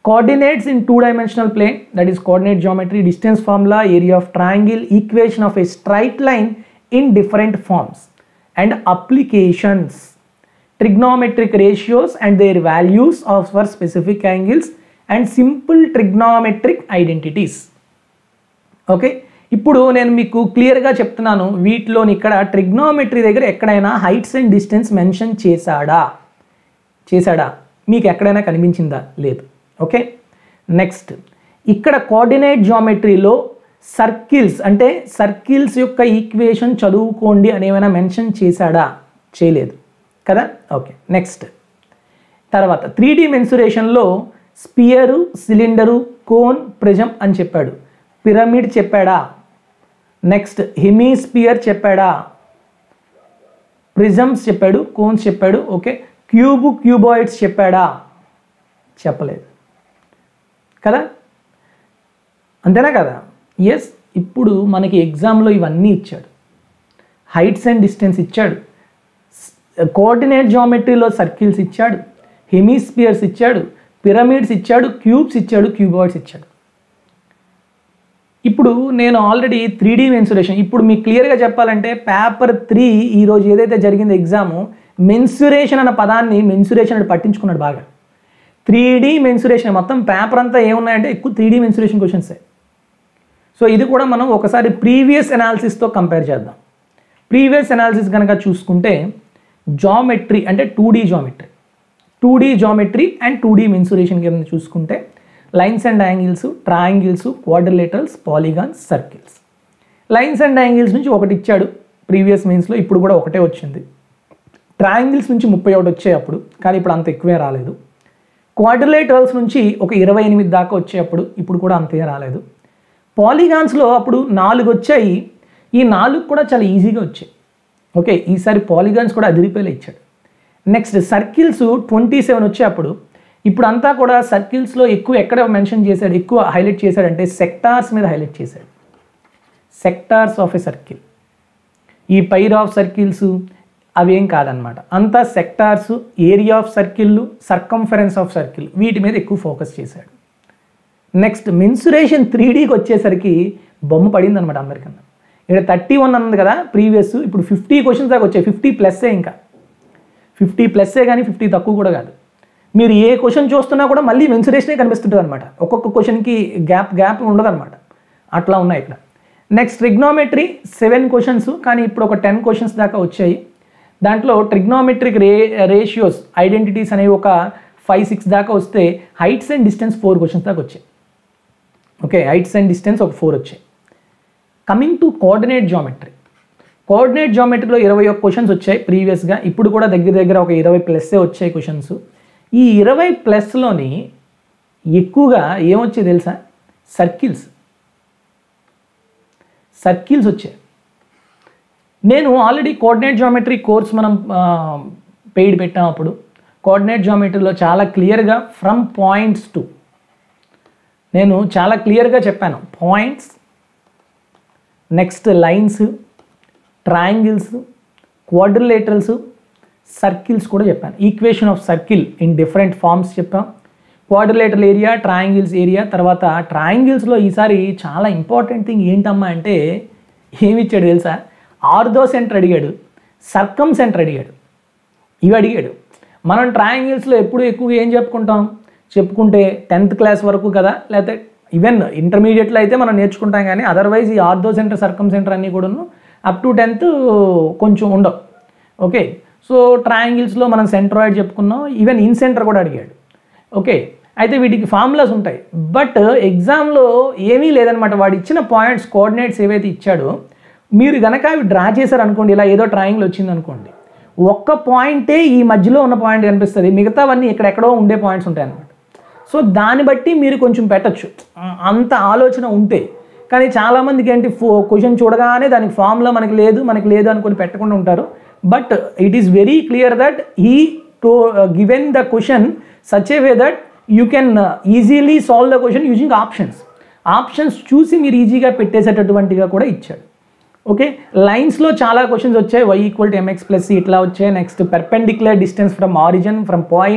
coordinates in two dimensional plane that is coordinate geometry distance formula area of triangle equation of a straight line in different forms and applications trigonometric ratios and their values of for specific angles and simple trigonometric identities okay ఇప్పుడు నేను మీకు క్లియర్గా చెప్తున్నాను వీటిలోని ఇక్కడ trigonometry దగ్గర ఎక్కడైనా heights and distance mention చేశాడా చేశాడా మీకు ఎక్కడైనా కనిపించిందా లేదు ఓకే నెక్స్ట్ ఇక్కడ కోఆర్డినేట్ జామెట్రీలో సర్కిల్స్ అంటే సర్కిల్స్ యొక్క ఈక్వేషన్ చదువుకోండి అని ఏమైనా మెన్షన్ చేశాడా చేయలేదు కదా ఓకే నెక్స్ట్ తర్వాత త్రీ డి మెన్సురేషన్లో స్పియరు సిలిండరు కోన్ ప్రిజం అని చెప్పాడు పిరమిడ్ చెప్పాడా నెక్స్ట్ హెమీస్పియర్ చెప్పాడా ప్రిజమ్స్ చెప్పాడు కోన్స్ చెప్పాడు ఓకే క్యూబ్ క్యూబాయిడ్స్ చెప్పాడా చెప్పలేదు కదా అంతేనా కదా ఎస్ ఇప్పుడు మనకి ఎగ్జామ్లో ఇవన్నీ ఇచ్చాడు హైట్స్ అండ్ డిస్టెన్స్ ఇచ్చాడు కోఆర్డినేట్ జామెట్రీలో సర్కిల్స్ ఇచ్చాడు హెమీస్పియర్స్ ఇచ్చాడు పిరమిడ్స్ ఇచ్చాడు క్యూబ్స్ ఇచ్చాడు క్యూబాయిడ్స్ ఇచ్చాడు ఇప్పుడు నేను ఆల్రెడీ త్రీ డీ మెన్సురేషన్ ఇప్పుడు మీకు క్లియర్గా చెప్పాలంటే పేపర్ త్రీ ఈరోజు ఏదైతే జరిగిందో ఎగ్జాము మెన్సురేషన్ అన్న పదాన్ని మెన్సురేషన్ అని పట్టించుకున్నాడు బాగా త్రీ డీ మెన్సురేషన్ మొత్తం పేపర్ అంతా ఏమున్నాయంటే ఎక్కువ త్రీ డీ మెన్సురేషన్ క్వశ్చన్సే సో ఇది కూడా మనం ఒకసారి ప్రీవియస్ అనాలిసిస్తో కంపేర్ చేద్దాం ప్రీవియస్ అనాలిసిస్ కనుక చూసుకుంటే జామెట్రీ అంటే two D geometry two D geometry and two D mensuration కింద చూసుకుంటే lines and angles triangles quadrilaterals polygons circles lines and angles నుంచి ఒకటి ఇచ్చాడు ప్రీవియస్ మెయిన్స్లో ఇప్పుడు కూడా ఒకటే వచ్చింది ట్రయాంగిల్స్ నుంచి ముప్పై ఒకటి వచ్చాయి అప్పుడు కానీ ఇప్పుడు అంత ఎక్కువే రాలేదు క్వాడ్రిలేటరల్స్ నుంచి ఒక ఇరవై ఎనిమిది దాకా వచ్చేటప్పుడు ఇప్పుడు కూడా అంతే రాలేదు పాలిగాన్స్లో అప్పుడు నాలుగు వచ్చాయి ఈ నాలుగు కూడా చాలా ఈజీగా వచ్చాయి ఓకే ఈసారి పాలిగాన్స్ కూడా అదిరిపోయేలా ఇచ్చాడు నెక్స్ట్ సర్కిల్స్ ట్వంటీ సెవెన్ వచ్చే అప్పుడు ఇప్పుడు అంతా కూడా సర్కిల్స్లో ఎక్కువ ఎక్కడ మెన్షన్ చేశాడు ఎక్కువ హైలైట్ చేశాడంటే సెక్టార్స్ మీద హైలైట్ చేశాడు సెక్టార్స్ ఆఫ్ ఎ సర్కిల్ ఈ పైర్ ఆఫ్ సర్కిల్స్ అవేం కాదనమాట అంతా sectors area of circle circumference of circle వీటి మీద ఎక్కువ ఫోకస్ చేశాడు నెక్స్ట్ మెన్సురేషన్ త్రీ డీకి వచ్చేసరికి బొమ్మ పడింది అనమాట అందరికన్నా ఇక్కడ థర్టీ వన్ అన్నది కదా ప్రీవియస్ ఇప్పుడు ఫిఫ్టీ క్వశ్చన్స్ దాకా వచ్చాయి ఫిఫ్టీ ప్లస్సే ఇంకా ఫిఫ్టీ ప్లస్సే కానీ ఫిఫ్టీ తక్కువ కూడా కాదు మీరు ఏ క్వశ్చన్ చూస్తున్నా కూడా మళ్ళీ మెన్సురేషనే కనిపిస్తుంటుంది అనమాట ఒక్కొక్క క్వశ్చన్కి గ్యాప్ గ్యాప్ ఉండదన్నమాట అట్లా ఉన్నాయి ఇక్కడ నెక్స్ట్ ట్రిగ్నోమెట్రీ సెవెన్ క్వశ్చన్స్ కానీ ఇప్పుడు ఒక టెన్ క్వశ్చన్స్ దాకా వచ్చాయి దాంట్లో ట్రిగ్నోమెట్రిక్ రే రేషియోస్ ఐడెంటిటీస్ అనేవి ఒక ఫైవ్ సిక్స్ దాకా వస్తే heights and distance four questions దాకా వచ్చాయి ఓకే హైట్స్ అండ్ డిస్టెన్స్ ఒక ఫోర్ వచ్చాయి coming to coordinate geometry coordinate జామెట్రీలో ఇరవై ఒక్క క్వశ్చన్స్ వచ్చాయి ప్రీవియస్గా ఇప్పుడు కూడా దగ్గర దగ్గర ఒక ఇరవై ప్లస్సే వచ్చాయి క్వశ్చన్స్ ఈ ఇరవై ప్లస్లోని ఎక్కువగా ఏమొచ్చాయి తెలుసా సర్కిల్స్ సర్కిల్స్ వచ్చాయి నేను ఆల్రెడీ కోఆర్డినేట్ జామెట్రీ కోర్స్ మనం పెయిడ్ పెట్టాం అప్పుడు కోఆర్డినేట్ జామెట్రీలో చాలా క్లియర్గా ఫ్రమ్ పాయింట్స్ టు నేను చాలా క్లియర్గా చెప్పాను points next lines triangles quadrilaterals circles కూడా చెప్పాను equation of circle in different forms చెప్పాం క్వాడ్రిలేటరల్ ఏరియా ట్రయాంగిల్స్ ఏరియా తర్వాత ట్రయాంగిల్స్లో ఈసారి చాలా ఇంపార్టెంట్ థింగ్ ఏంటమ్మా అంటే ఏమి ఇచ్చాడు తెలుసా ఆర్దో సెంటర్ అడిగాడు సర్కం సెంటర్ అడిగాడు ఇవి అడిగాడు మనం ట్రయాంగిల్స్లో ఎప్పుడు ఎక్కువగా ఏం చెప్పుకుంటాం చెప్పుకుంటే టెన్త్ క్లాస్ వరకు కదా లేకపోతే ఈవెన్ ఇంటర్మీడియట్లో అయితే మనం నేర్చుకుంటాం కానీ అదర్వైజ్ ఈ ఆర్థో సెంటర్ సర్కమ్ సెంటర్ అన్నీ కూడాను అప్ టు టెన్త్ కొంచెం ఉండవు ఓకే సో ట్రయాంగిల్స్లో మనం సెంట్రాయిడ్ చెప్పుకున్నాం ఈవెన్ ఇన్ సెంటర్ కూడా అడిగాడు ఓకే అయితే వీటికి ఫార్ములాస్ ఉంటాయి బట్ ఎగ్జామ్లో ఏమీ లేదనమాట వాడు ఇచ్చిన పాయింట్స్ కోఆర్డినేట్స్ ఏవైతే ఇచ్చాడో మీరు కనుక అవి డ్రా చేశారు అనుకోండి ఇలా ఏదో ట్రయాంగిల్ వచ్చింది అనుకోండి ఒక్క పాయింటే ఈ మధ్యలో ఉన్న పాయింట్ కనిపిస్తుంది మిగతావన్నీ ఎక్కడెక్కడో ఉండే పాయింట్స్ ఉంటాయి అన్నమాట సో దాన్ని బట్టి మీరు కొంచెం పెట్టచ్చు అంత ఆలోచన ఉంటే కానీ చాలామందికి ఏంటి ఫో క్వశ్చన్ చూడగానే దానికి ఫామ్లో మనకి లేదు మనకి లేదు అనుకొని పెట్టకుండా ఉంటారు but it is very clear that he to given the question such a way that you can easily solve the question using options options చూసి మీరు ఈజీగా పెట్టేసేటటువంటిగా కూడా ఇచ్చాడు ఓకే లైన్స్లో చాలా క్వశ్చన్స్ వచ్చాయి y equal to m x plus ఇట్లా వచ్చాయి next perpendicular distance from origin from point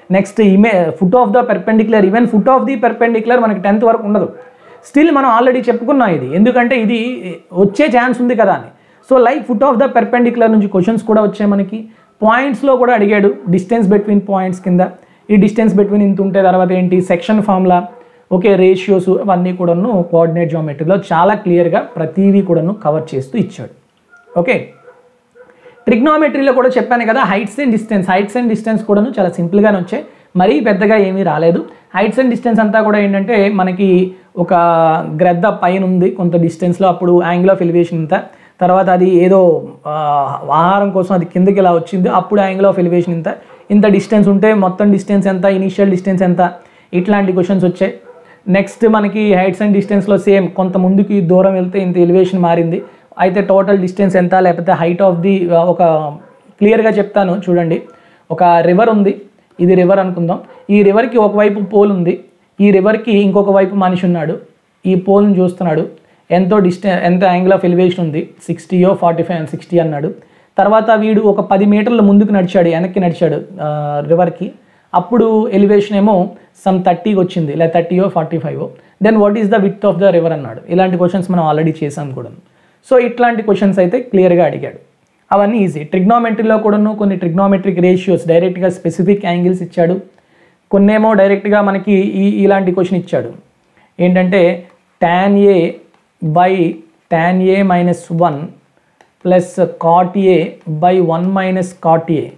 next image foot of the perpendicular even foot of the perpendicular మనకి టెన్త్ వరకు ఉండదు స్టిల్ మనం ఆల్రెడీ చెప్పుకున్నాం ఇది ఎందుకంటే ఇది వచ్చే ఛాన్స్ ఉంది కదా అని so like foot of the perpendicular నుంచి క్వశ్చన్స్ కూడా వచ్చాయి మనకి పాయింట్స్లో కూడా అడిగాడు డిస్టెన్స్ బిట్వీన్ పాయింట్స్ కింద ఈ డిస్టెన్స్ బిట్వీన్ ఇంత ఉంటే తర్వాత ఏంటి సెక్షన్ ఫార్ములా ఓకే రేషియోస్ అవన్నీ కూడాను కోఆర్డినేట్ జామెట్రీలో చాలా క్లియర్గా ప్రతిదీ కూడాను కవర్ చేస్తూ ఇచ్చాడు ఓకే ట్రిగ్నోమెట్రీలో కూడా చెప్పాను కదా heights and distance heights and distance కూడాను చాలా సింపుల్గానే వచ్చాయి మరీ పెద్దగా ఏమీ రాలేదు హైట్స్ అండ్ డిస్టెన్స్ అంతా కూడా ఏంటంటే మనకి ఒక గ్రద్ద పైన ఉంది కొంత డిస్టెన్స్లో అప్పుడు యాంగిల్ ఆఫ్ ఎలివేషన్ ఇంత తర్వాత అది ఏదో ఆ, ఆహారం కోసం అది కిందకి ఇలా వచ్చింది అప్పుడు యాంగిల్ ఆఫ్ ఎలివేషన్ ఇంత ఇంత డిస్టెన్స్ ఉంటే మొత్తం డిస్టెన్స్ ఎంత ఇనిషియల్ డిస్టెన్స్ ఎంత ఇట్లాంటి క్వశ్చన్స్ వచ్చాయి నెక్స్ట్ మనకి హైట్స్ అండ్ డిస్టెన్స్లో సేమ్ కొంత ముందుకి దూరం వెళ్తే ఇంత ఎలివేషన్ మారింది అయితే టోటల్ డిస్టెన్స్ ఎంత లేకపోతే హైట్ ఆఫ్ ది ఒక క్లియర్గా చెప్తాను చూడండి ఒక రివర్ ఉంది ఇది రివర్ అనుకుందాం ఈ రివర్కి ఒకవైపు పోల్ ఉంది ఈ రివర్కి ఇంకొక వైపు మనిషి ఉన్నాడు ఈ పోల్ని చూస్తున్నాడు ఎంతో డిస్టెన్స్ ఎంత యాంగిల్ ఆఫ్ ఎలివేషన్ ఉంది సిక్స్టీయో ఫార్టీ ఫైవ్ సిక్స్టీ అన్నాడు తర్వాత వీడు ఒక పది మీటర్ల ముందుకు నడిచాడు వెనక్కి నడిచాడు ఆ, రివర్కి అప్పుడు ఎలివేషన్ ఏమో సమ్ థర్టీకి వచ్చింది లేదా థర్టీయో forty five then what is the width of the river అన్నాడు ఇలాంటి క్వశ్చన్స్ మనం ఆల్రెడీ చేసాం కూడా సో ఇట్లాంటి క్వశ్చన్స్ అయితే క్లియర్గా అడిగాడు అవన్నీ ఈజీ ట్రిగ్నోమెట్రీలో కూడాను కొన్ని ట్రిగ్నోమెట్రిక్ రేషియోస్ డైరెక్ట్గా స్పెసిఫిక్ యాంగిల్స్ ఇచ్చాడు కొన్నేమో డైరెక్ట్గా మనకి ఈ ఇలాంటి క్వశ్చన్ ఇచ్చాడు ఏంటంటే tan A by tan A minus one plus cot A by one minus cot A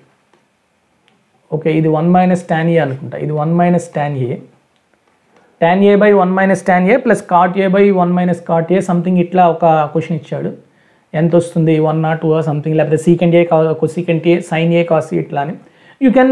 okay ఇది వన్ మైనస్ ట్యాన్ ఏ అనుకుంటా ఇది one minus tan A tan A by one minus tan A plus cot A by one minus cot A something ఇట్లా ఒక question ఇచ్చాడు ఎంత వస్తుంది one not two something లేకపోతే secant A secant A sine A cos ఇట్లా అని you can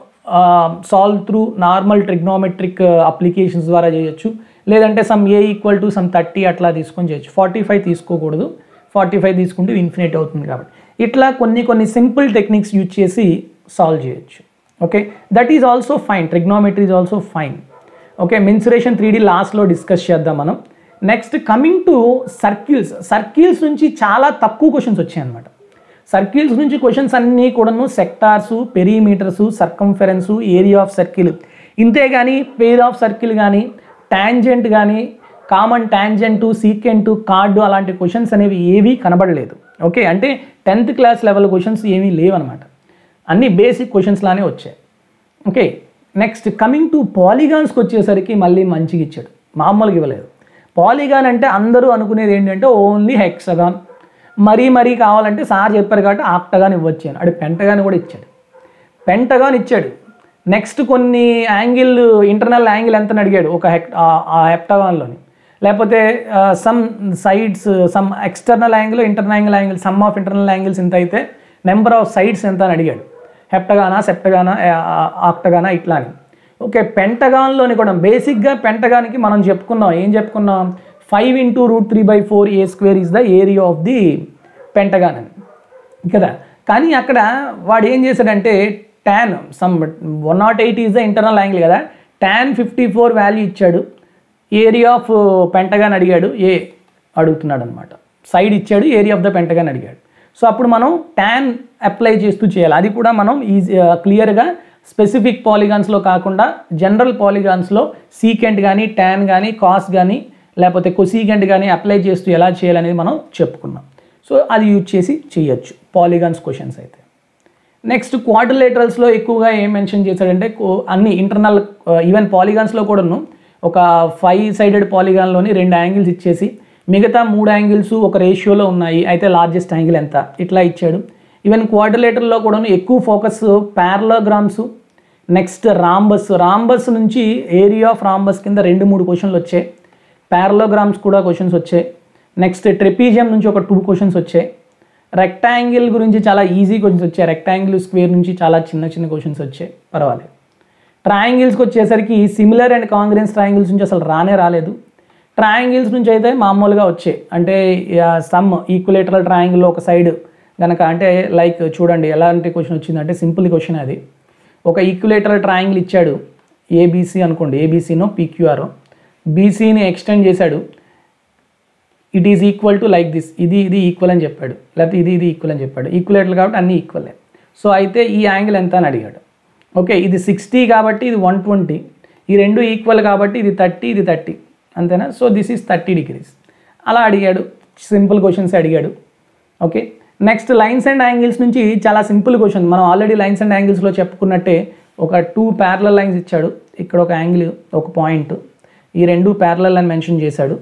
solve through normal trigonometric applications ద్వారా చేయొచ్చు లేదంటే some A equal to some thirty అట్లా తీసుకొని చేయొచ్చు ఫార్టీ ఫైవ్ తీసుకోకూడదు ఫార్టీ ఫైవ్ తీసుకుంటే ఇన్ఫినిట్ అవుతుంది కాబట్టి ఇట్లా కొన్ని కొన్ని సింపుల్ టెక్నిక్స్ యూజ్ చేసి సాల్వ్ చేయొచ్చు okay that is also fine trigonometry is also fine okay mensuration three D లాస్ట్లో డిస్కస్ చేద్దాం మనం next coming to circles circles నుంచి చాలా తక్కువ క్వశ్చన్స్ వచ్చాయి అనమాట సర్కిల్స్ నుంచి క్వశ్చన్స్ అన్నీ కూడాను sectors perimeters circumference area of circle ఇంతే కానీ పేర్ ఆఫ్ సర్కిల్ కానీ ట్యాంజెంట్ కానీ కామన్ ట్యాంజెంట్ సీకెంట్ కార్డు అలాంటి క్వశ్చన్స్ అనేవి ఏవీ కనబడలేదు ఓకే అంటే టెన్త్ క్లాస్ లెవెల్ క్వశ్చన్స్ ఏమీ లేవన్నమాట అన్ని బేసిక్ క్వశ్చన్స్ లానే వచ్చాయి ఓకే నెక్స్ట్ కమింగ్ టు పాలిగాన్స్కి వచ్చేసరికి మళ్ళీ మంచిగా ఇచ్చాడు మామూలుగా ఇవ్వలేదు పాలిగాన్ అంటే అందరూ అనుకునేది ఏంటంటే ఓన్లీ హెక్సగాన్ మరీ మరీ కావాలంటే సార్ చెప్పారు కాబట్టి ఆక్టగాన్ ఇవ్వచ్చు అని అడు పెంటగాన్ కూడా ఇచ్చాడు పెంటగాన్ ఇచ్చాడు నెక్స్ట్ కొన్ని యాంగిల్ ఇంటర్నల్ యాంగిల్ ఎంత అడిగాడు ఒక హెక్ ఆ హెప్టగాన్లోని లేకపోతే sum sides sum external angle internal angle angle sum of internal angles ఎంత అయితే నెంబర్ ఆఫ్ సైడ్స్ ఎంత అని అడిగాడు హెప్టగానా సెప్టగానా ఆక్టగానా ఇట్లా అని ఓకే పెంటగాన్లోని కూడా బేసిక్గా పెంటగాన్కి మనం చెప్పుకున్నాం ఏం చెప్పుకున్నాం five into root three by four A square is the area of the pentagon అని కదా కానీ అక్కడ వాడు ఏం చేశాడంటే tan some one not eight is the internal angle కదా ట్యాన్ ఫిఫ్టీ ఫోర్ వాల్యూ ఇచ్చాడు ఏరియా ఆఫ్ పెంటగాన్ అడిగాడు ఏ అడుగుతున్నాడు అనమాట సైడ్ ఇచ్చాడు ఏరియా ఆఫ్ ద పెంటగాన్ అడిగాడు సో అప్పుడు మనం ట్యాన్ అప్లై చేస్తూ చేయాలి అది కూడా మనం ఈజీ క్లియర్గా స్పెసిఫిక్ పాలిగాన్స్లో కాకుండా జనరల్ పాలిగాన్స్లో సీకెంట్ కానీ ట్యాన్ కానీ కాస్ కానీ లేకపోతే కొసీకెంట్ కానీ అప్లై చేస్తూ ఎలా చేయాలనేది మనం చెప్పుకున్నాం సో అది యూజ్ చేసి చేయొచ్చు పాలిగాన్స్ క్వశ్చన్స్ అయితే నెక్స్ట్ క్వాడ్రిలేటరల్స్లో ఎక్కువగా ఏం మెన్షన్ చేశాడంటే కో- అన్ని ఇంటర్నల్ ఈవెన్ పాలిగాన్స్లో కూడాను ఒక ఫైవ్ సైడెడ్ పాలిగాన్లోని రెండు యాంగిల్స్ ఇచ్చేసి మిగతా మూడు యాంగిల్స్ ఒక రేషియోలో ఉన్నాయి అయితే లార్జెస్ట్ యాంగిల్ ఎంత ఇట్లా ఇచ్చాడు ఈవెన్ క్వాడ్రిలేటర్లో కూడాను ఎక్కువ focus parallelograms next rhombus rhombus నుంచి ఏరియా ఆఫ్ రాంబస్ కింద రెండు మూడు క్వశ్చన్లు వచ్చాయి ప్యారలోగ్రామ్స్ కూడా క్వశ్చన్స్ వచ్చాయి నెక్స్ట్ ట్రెపీజియం నుంచి ఒక టూ క్వశ్చన్స్ వచ్చాయి రెక్టాంగిల్ గురించి చాలా ఈజీ క్వశ్చన్స్ వచ్చాయి రెక్టాంగిల్ స్క్వేర్ నుంచి చాలా చిన్న చిన్న క్వశ్చన్స్ వచ్చాయి పర్వాలేదు ట్రయాంగిల్స్కి వచ్చేసరికి సిమిలర్ అండ్ కాంగ్రెన్స్ ట్రయాంగిల్స్ నుంచి అసలు రానే రాలేదు ట్రయాంగిల్స్ నుంచి అయితే మామూలుగా వచ్చాయి అంటే సమ్ ఈక్వలేటరల్ ట్రయాంగిల్లో ఒక సైడ్ కనుక అంటే లైక్ చూడండి ఎలాంటి క్వశ్చన్ వచ్చిందంటే సింపుల్ క్వశ్చన్ అది ఒక ఈక్వలేటరల్ ట్రయాంగిల్ ఇచ్చాడు ఏబీసీ అనుకోండి ఏబీసీనో పీక్యూఆర్ బీసీని ఎక్స్టెండ్ చేశాడు it is equal to like this ఇది ఇది ఈక్వల్ అని చెప్పాడు లేకపోతే ఇది ఇది ఈక్వల్ అని చెప్పాడు ఈక్వలేటర్లు కాబట్టి అన్నీ ఈక్వలే సో అయితే ఈ యాంగిల్ ఎంత అని అడిగాడు ఓకే ఇది సిక్స్టీ కాబట్టి ఇది వన్ ట్వంటీ ఈ రెండు ఈక్వల్ కాబట్టి ఇది థర్టీ ఇది థర్టీ అంతేనా so this is thirty degrees అలా అడిగాడు సింపుల్ క్వశ్చన్స్ అడిగాడు okay next lines and angles నుంచి చాలా సింపుల్ క్వశ్చన్ మనం ఆల్రెడీ లైన్స్ అండ్ యాంగిల్స్లో చెప్పుకున్నట్టే ఒక టూ ప్యారలల్ లైన్స్ ఇచ్చాడు ఇక్కడ ఒక యాంగిల్ ఒక పాయింట్ ఈ రెండు ప్యారలల్ అని మెన్షన్ చేశాడు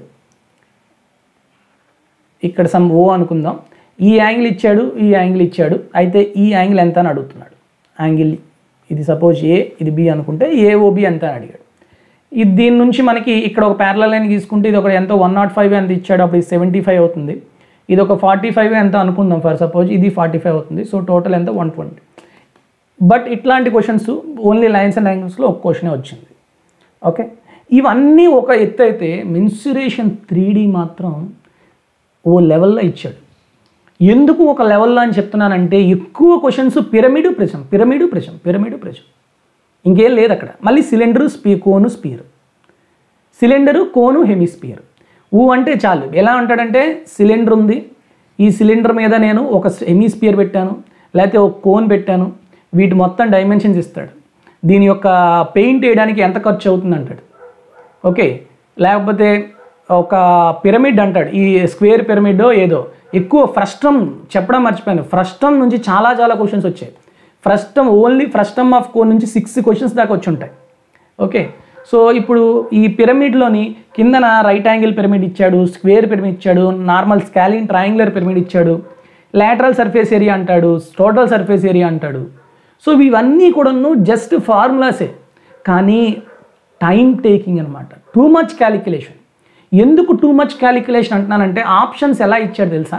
ఇక్కడ సమ్ ఓ అనుకుందాం ఈ యాంగిల్ ఇచ్చాడు ఈ యాంగిల్ ఇచ్చాడు అయితే ఈ యాంగిల్ ఎంత అని అడుగుతున్నాడు యాంగిల్ ఇది సపోజ్ ఏ ఇది బి అనుకుంటే ఏఓబి ఎంత అని అడిగాడు ఇది దీని నుంచి మనకి ఇక్కడ ఒక ప్యారలల్ లైన్ తీసుకుంటే ఇది ఒక ఎంతో వన్ నాట్ ఫైవ్ ఎంత ఇచ్చాడు అప్పుడు ఇది సెవెంటీ ఫైవ్ అవుతుంది ఇది ఒక ఫార్టీ ఫైవ్ ఎంత అనుకుందాం ఫర్ సపోజ్ ఇది ఫార్టీ ఫైవ్ అవుతుంది సో టోటల్ ఎంత వన్ ట్వంటీ బట్ ఇట్లాంటి క్వశ్చన్స్ ఓన్లీ లైన్స్ అండ్ యాంగిల్స్లో ఒక క్వశ్చనే వచ్చింది ఓకే ఇవన్నీ ఒక ఎత్తు అయితే మెన్సురేషన్ త్రీ మాత్రం ఓ లెవెల్లో ఇచ్చాడు ఎందుకు ఒక లెవెల్లో అని చెప్తున్నానంటే ఎక్కువ క్వశ్చన్స్ పిరమిడ్ ప్రశ్న పిరమిడ్ ప్రశ్న పిరమిడ్ ప్రశ్న ఇంకేం లేదు అక్కడ మళ్ళీ సిలిండరు స్పీ cone sphere cylinder cone hemisphere ఊ అంటే చాలు ఎలా అంటాడంటే సిలిండర్ ఉంది ఈ సిలిండర్ మీద నేను ఒక హెమిస్పియర్ పెట్టాను లేకపోతే ఒక కోన్ పెట్టాను వీటి మొత్తం డైమెన్షన్స్ ఇస్తాడు దీని యొక్క పెయింట్ వేయడానికి ఎంత ఖర్చు అవుతుంది అంటాడు ఓకే లేకపోతే ఒక పిరమిడ్ అంటాడు ఈ స్క్వేర్ పిరమిడో ఏదో ఎక్కువ ఫ్రస్టమ్ చెప్పడం మర్చిపోయాను ఫ్రస్టమ్ నుంచి చాలా చాలా క్వశ్చన్స్ వచ్చాయి frustum only frustum of cone నుంచి సిక్స్ క్వశ్చన్స్ దాకా వచ్చి ఉంటాయి ఓకే సో ఇప్పుడు ఈ పిరమిడ్లోని కిందన రైట్ యాంగిల్ పిరమిడ్ ఇచ్చాడు స్క్వేర్ పిరమిడ్ ఇచ్చాడు నార్మల్ స్కాలిన్ ట్రయాంగులర్ పిరమిడ్ ఇచ్చాడు లాటరల్ సర్ఫేస్ ఏరియా అంటాడు టోటల్ సర్ఫేస్ ఏరియా అంటాడు సో ఇవన్నీ కూడాను జస్ట్ ఫార్ములాసే కానీ టైం టేకింగ్ అనమాట టూ మచ్ క్యాలిక్యులేషన్ ఎందుకు టూ మచ్ క్యాలిక్యులేషన్ అంటున్నానంటే ఆప్షన్స్ ఎలా ఇచ్చాడు తెలుసా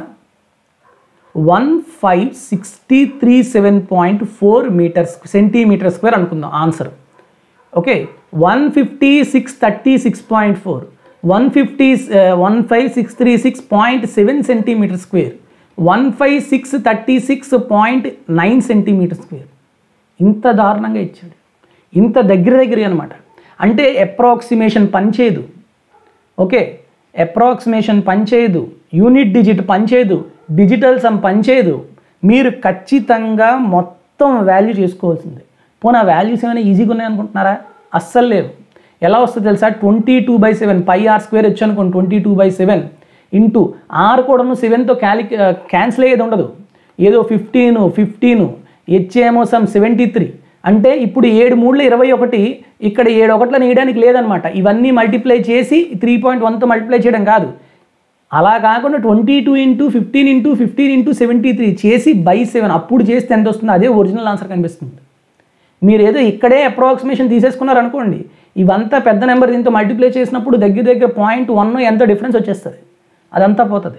one five sixty three seven point four metres centimetre square అనుకుందాం answer okay one fifty six thirty six point four one fifty one five six three six point seven centimetre square one five six thirty six point nine centimetre square ఇంత దారుణంగా ఇచ్చాడు ఇంత దగ్గర దగ్గర అనమాట అంటే approximation పనిచేయదు ఓకే అప్రాక్సిమేషన్ పనిచేయదు యూనిట్ డిజిట్ పనిచేయదు డిజిటల్ సమ్ పనిచేయదు మీరు ఖచ్చితంగా మొత్తం వాల్యూ చేసుకోవాల్సిందే పోనీ ఆ వాల్యూస్ ఏమైనా ఈజీగా ఉన్నాయనుకుంటున్నారా అస్సలు లేవు ఎలా వస్తుంది తెలుసా twenty two by seven pi r square వచ్చి అనుకోండి twenty two by seven into r కూడాను సెవెన్తో క్యాలి క్యాన్సిల్ అయ్యేది ఉండదు ఏదో ఫిఫ్టీన్ ఫిఫ్టీన్ హెచ్ఏమో సమ్ సెవెంటీ త్రీ అంటే ఇప్పుడు ఏడు మూడులో ఇరవై ఒకటి ఇక్కడ ఏడు ఒకట్లని వేయడానికి లేదనమాట ఇవన్నీ మల్టిప్లై చేసి త్రీ పాయింట్ వన్తో మల్టిప్లై చేయడం కాదు అలా కాకుండా twenty two into fifteen into fifteen into seventy three చేసి బై సెవెన్ అప్పుడు చేస్తే ఎంత వస్తుందో అదే ఒరిజినల్ ఆన్సర్ కనిపిస్తుంది మీరు ఏదో ఇక్కడే అప్రాక్సిమేషన్ తీసేసుకున్నారు అనుకోండి ఇవంతా పెద్ద నెంబర్ దీంతో మల్టిప్లై చేసినప్పుడు దగ్గర దగ్గర పాయింట్ వన్ ఎంత డిఫరెన్స్ వచ్చేస్తుంది అదంతా పోతుంది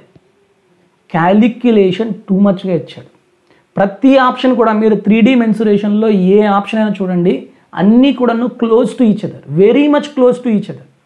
క్యాలిక్యులేషన్ టూ మచ్గా ఇచ్చాడు ప్రతి ఆప్షన్ కూడా మీరు త్రీ డీ మెన్సురేషన్లో ఏ ఆప్షన్ అయినా చూడండి అన్నీ కూడాను close to each other very much close to each other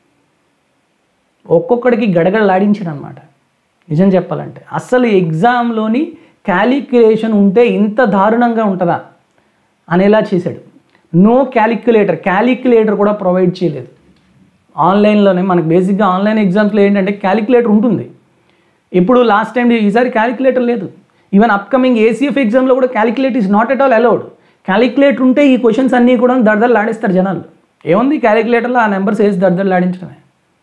ఒక్కొక్కడికి గడగడలాడించాడు అనమాట నిజం చెప్పాలంటే అసలు ఎగ్జామ్లోని క్యాలిక్యులేషన్ ఉంటే ఇంత దారుణంగా ఉంటుందా అనేలా చేశాడు నో క్యాలిక్యులేటర్ క్యాలిక్యులేటర్ కూడా ప్రొవైడ్ చేయలేదు ఆన్లైన్లోనే మనకు బేసిక్గా ఆన్లైన్ ఎగ్జామ్స్లో ఏంటంటే క్యాలిక్యులేటర్ ఉంటుంది ఇప్పుడు లాస్ట్ టైం ఈసారి క్యాలిక్యులేటర్ లేదు ఈవెన్ అప్కమింగ్ ఏసీఎఫ్ ఎగ్జామ్లో కూడా calculate is not at all allowed calculator ఉంటే ఈ క్వశ్చన్స్ అన్నీ కూడా దడదలు ఆడిస్తారు జనాలు ఏముంది క్యాలిక్యులేటర్లో ఆ నెంబర్స్ వేసి దడదలు ఆడించడమే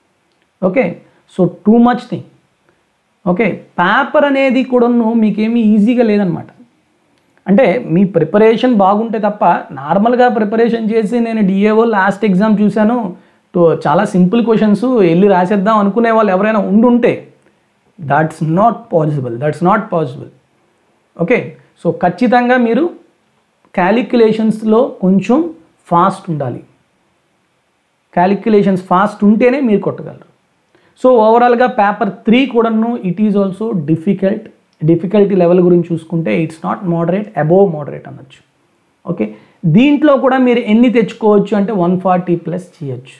okay so too much thing okay paper అనేది కూడాను మీకేమీ ఈజీగా లేదనమాట అంటే మీ ప్రిపరేషన్ బాగుంటే తప్ప నార్మల్గా ప్రిపరేషన్ చేసి నేను డిఏఓ లాస్ట్ ఎగ్జామ్ చూశాను తో- చాలా సింపుల్ క్వశ్చన్స్ వెళ్ళి రాసేద్దాం అనుకునే వాళ్ళు ఎవరైనా ఉండుంటే that's not possible that's not possible okay so ఖచ్చితంగా మీరు క్యాలిక్యులేషన్స్లో కొంచెం ఫాస్ట్ ఉండాలి క్యాలిక్యులేషన్స్ ఫాస్ట్ ఉంటేనే మీరు కొట్టగలరు సో ఓవరాల్గా పేపర్ త్రీ కూడాను it is also difficult difficulty level గురించి చూసుకుంటే it's not moderate above moderate అనొచ్చు ఓకే దీంట్లో కూడా మీరు ఎన్ని తెచ్చుకోవచ్చు అంటే వన్ ఫార్టీ ప్లస్ చేయొచ్చు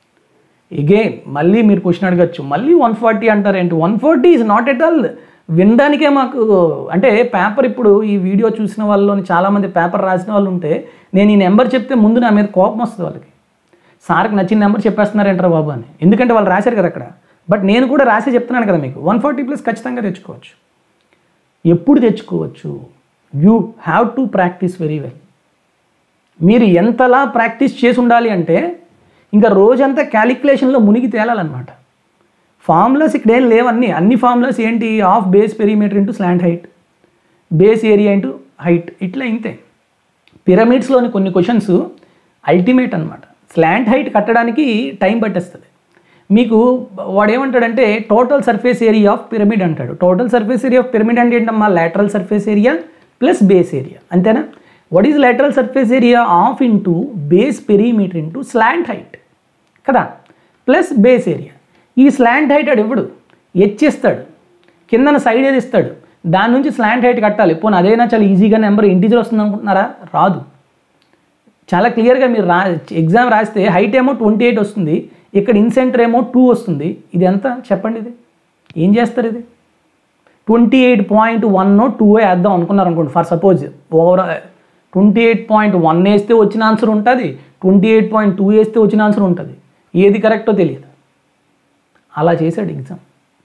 ఎగైన్ మళ్ళీ మీరు క్వశ్చన్ అడగచ్చు మళ్ళీ వన్ ఫార్టీ అంటారేంటి one forty is not at all వినడానికే మాకు అంటే పేపర్ ఇప్పుడు ఈ వీడియో చూసిన వాళ్ళలోని చాలామంది పేపర్ రాసిన వాళ్ళు ఉంటే నేను ఈ నెంబర్ చెప్తే ముందు నా మీద కోపం వస్తుంది వాళ్ళకి సార్కి నచ్చిన నెంబర్ చెప్పేస్తున్నారేంటారా బాబు అని ఎందుకంటే వాళ్ళు రాశారు కదా అక్కడ బట్ నేను కూడా రాసి చెప్తున్నాను కదా మీకు వన్ ఫార్టీ ప్లస్ ఖచ్చితంగా తెచ్చుకోవచ్చు ఎప్పుడు తెచ్చుకోవచ్చు you have to practice very well మీరు ఎంతలా ప్రాక్టీస్ చేసి ఉండాలి అంటే ఇంకా రోజంతా క్యాలిక్యులేషన్లో మునిగి తేలాలన్నమాట ఫార్ములాస్ ఇక్కడ ఏం లేవన్నీ అన్ని ఫార్ములాస్ ఏంటి of base perimeter into slant height base area into height ఇట్లా ఇంతే పిరమిడ్స్లోని కొన్ని క్వశ్చన్స్ అల్టిమేట్ అనమాట స్లాంట్ హైట్ కట్టడానికి టైం పట్టేస్తుంది మీకు వాడు ఏమంటాడంటే total surface area of pyramid అంటాడు total surface area of pyramid అంటే ఏంటమ్మా lateral surface area plus base area అంతేనా what is lateral surface area of into base perimeter into slant height కదా ప్లస్ బేస్ ఏరియా ఈ slant height అడు ఇవ్వడు ఇస్తాడు కిందన సైడ్ ఏది ఇస్తాడు దాని నుంచి స్లాంట్ హైట్ కట్టాలి పోనీ అదైనా చాలా ఈజీగా నెంబర్ ఇంటీజర్ వస్తుంది అనుకుంటున్నారా రాదు చాలా క్లియర్గా మీరు రా ఎగ్జామ్ రాస్తే హైట్ ఏమో ట్వంటీ ఎయిట్ వస్తుంది ఇక్కడ ఇన్సెంటర్ ఏమో టూ వస్తుంది ఇది ఎంత చెప్పండి ఇది ఏం చేస్తారు ఇది twenty eight point one two వేద్దాం అనుకున్నారు అనుకోండి for suppose overall twenty eight point one వేస్తే వచ్చిన ఆన్సర్ ఉంటుంది ట్వంటీ ఎయిట్ పాయింట్ టూ వేస్తే వచ్చిన ఆన్సర్ ఉంటుంది ఏది కరెక్టో తెలియదు అలా చేశాడు exam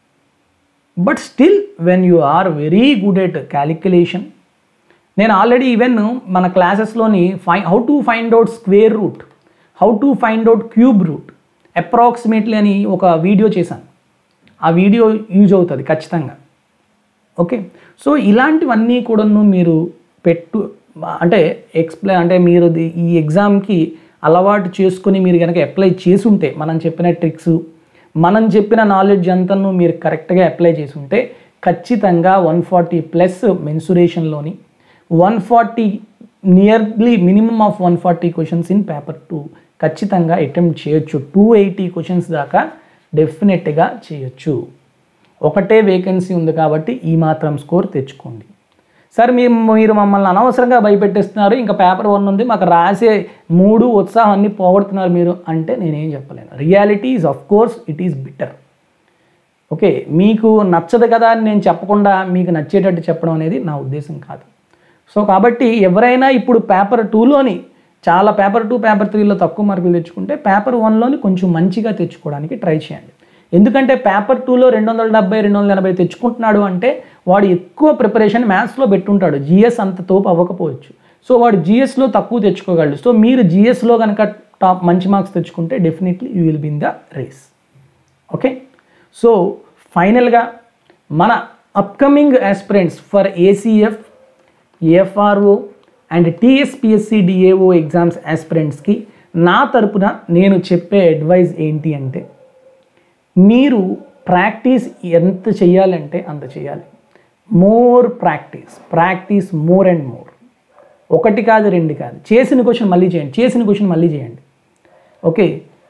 but still when you are very good at calculation నేను ఆల్రెడీ ఈవెన్ మన క్లాసెస్లోని ఫై how to find out square root how to find out cube root approximately అని ఒక వీడియో చేశాను ఆ వీడియో యూజ్ అవుతుంది ఖచ్చితంగా ఓకే సో ఇలాంటివన్నీ కూడాను మీరు పెట్టు అంటే ఎక్స్ప్లెయిన్ అంటే మీరు ది- ఈ ఎగ్జామ్కి అలవాటు చేసుకొని మీరు కనుక అప్లై చేసి ఉంటే మనం చెప్పిన ట్రిక్స్ మనం చెప్పిన నాలెడ్జ్ అంతను మీరు కరెక్ట్గా అప్లై చేసి ఉంటే ఖచ్చితంగా వన్ ఫార్టీ ప్లస్ మెన్సురేషన్లోని one forty nearly minimum of one forty questions in paper two ఖచ్చితంగా అటెంప్ట్ చేయొచ్చు టూ ఎయిటీ క్వశ్చన్స్ దాకా డెఫినెట్గా చేయొచ్చు ఒకటే వేకెన్సీ ఉంది కాబట్టి ఈ మాత్రం స్కోర్ తెచ్చుకోండి సార్ మీ మీరు మమ్మల్ని అనవసరంగా భయపెట్టేస్తున్నారు ఇంకా పేపర్ వన్ ఉంది మాకు రాసే మూడు ఉత్సాహాన్ని పోగొడుతున్నారు మీరు అంటే నేనేం చెప్పలేను reality is of course it is bitter okay మీకు నచ్చదు కదా అని నేను చెప్పకుండా మీకు నచ్చేటట్టు చెప్పడం అనేది నా ఉద్దేశం కాదు సో కాబట్టి ఎవరైనా ఇప్పుడు పేపర్ టూలోని చాలా పేపర్ టూ పేపర్ త్రీలో తక్కువ మార్కులు తెచ్చుకుంటే పేపర్ వన్లోని కొంచెం మంచిగా తెచ్చుకోవడానికి ట్రై చేయండి ఎందుకంటే పేపర్ టూలో రెండు వందల డెబ్బై రెండు వందల ఎనభై తెచ్చుకుంటున్నాడు అంటే వాడు ఎక్కువ ప్రిపరేషన్ మ్యాథ్స్లో పెట్టుంటాడు జిఎస్ అంత తోపు అవ్వకపోవచ్చు సో వాడు జిఎస్లో తక్కువ తెచ్చుకోగలడు సో మీరు జిఎస్లో కనుక టాప్ మంచి మార్క్స్ తెచ్చుకుంటే definitely you will be in the race okay so ఫైనల్గా మన upcoming aspirants for ACF AFRO and TSPSC DAO exams ఆస్పిరెంట్స్కి నా తరపున నేను చెప్పే అడ్వైజ్ ఏంటి అంటే మీరు ప్రాక్టీస్ ఎంత చేయాలంటే అంత చేయాలి more practice practice more and more ఒకటి కాదు రెండు కాదు చేసిన క్వశ్చన్ మళ్ళీ చేయండి చేసిన క్వశ్చన్ మళ్ళీ చేయండి okay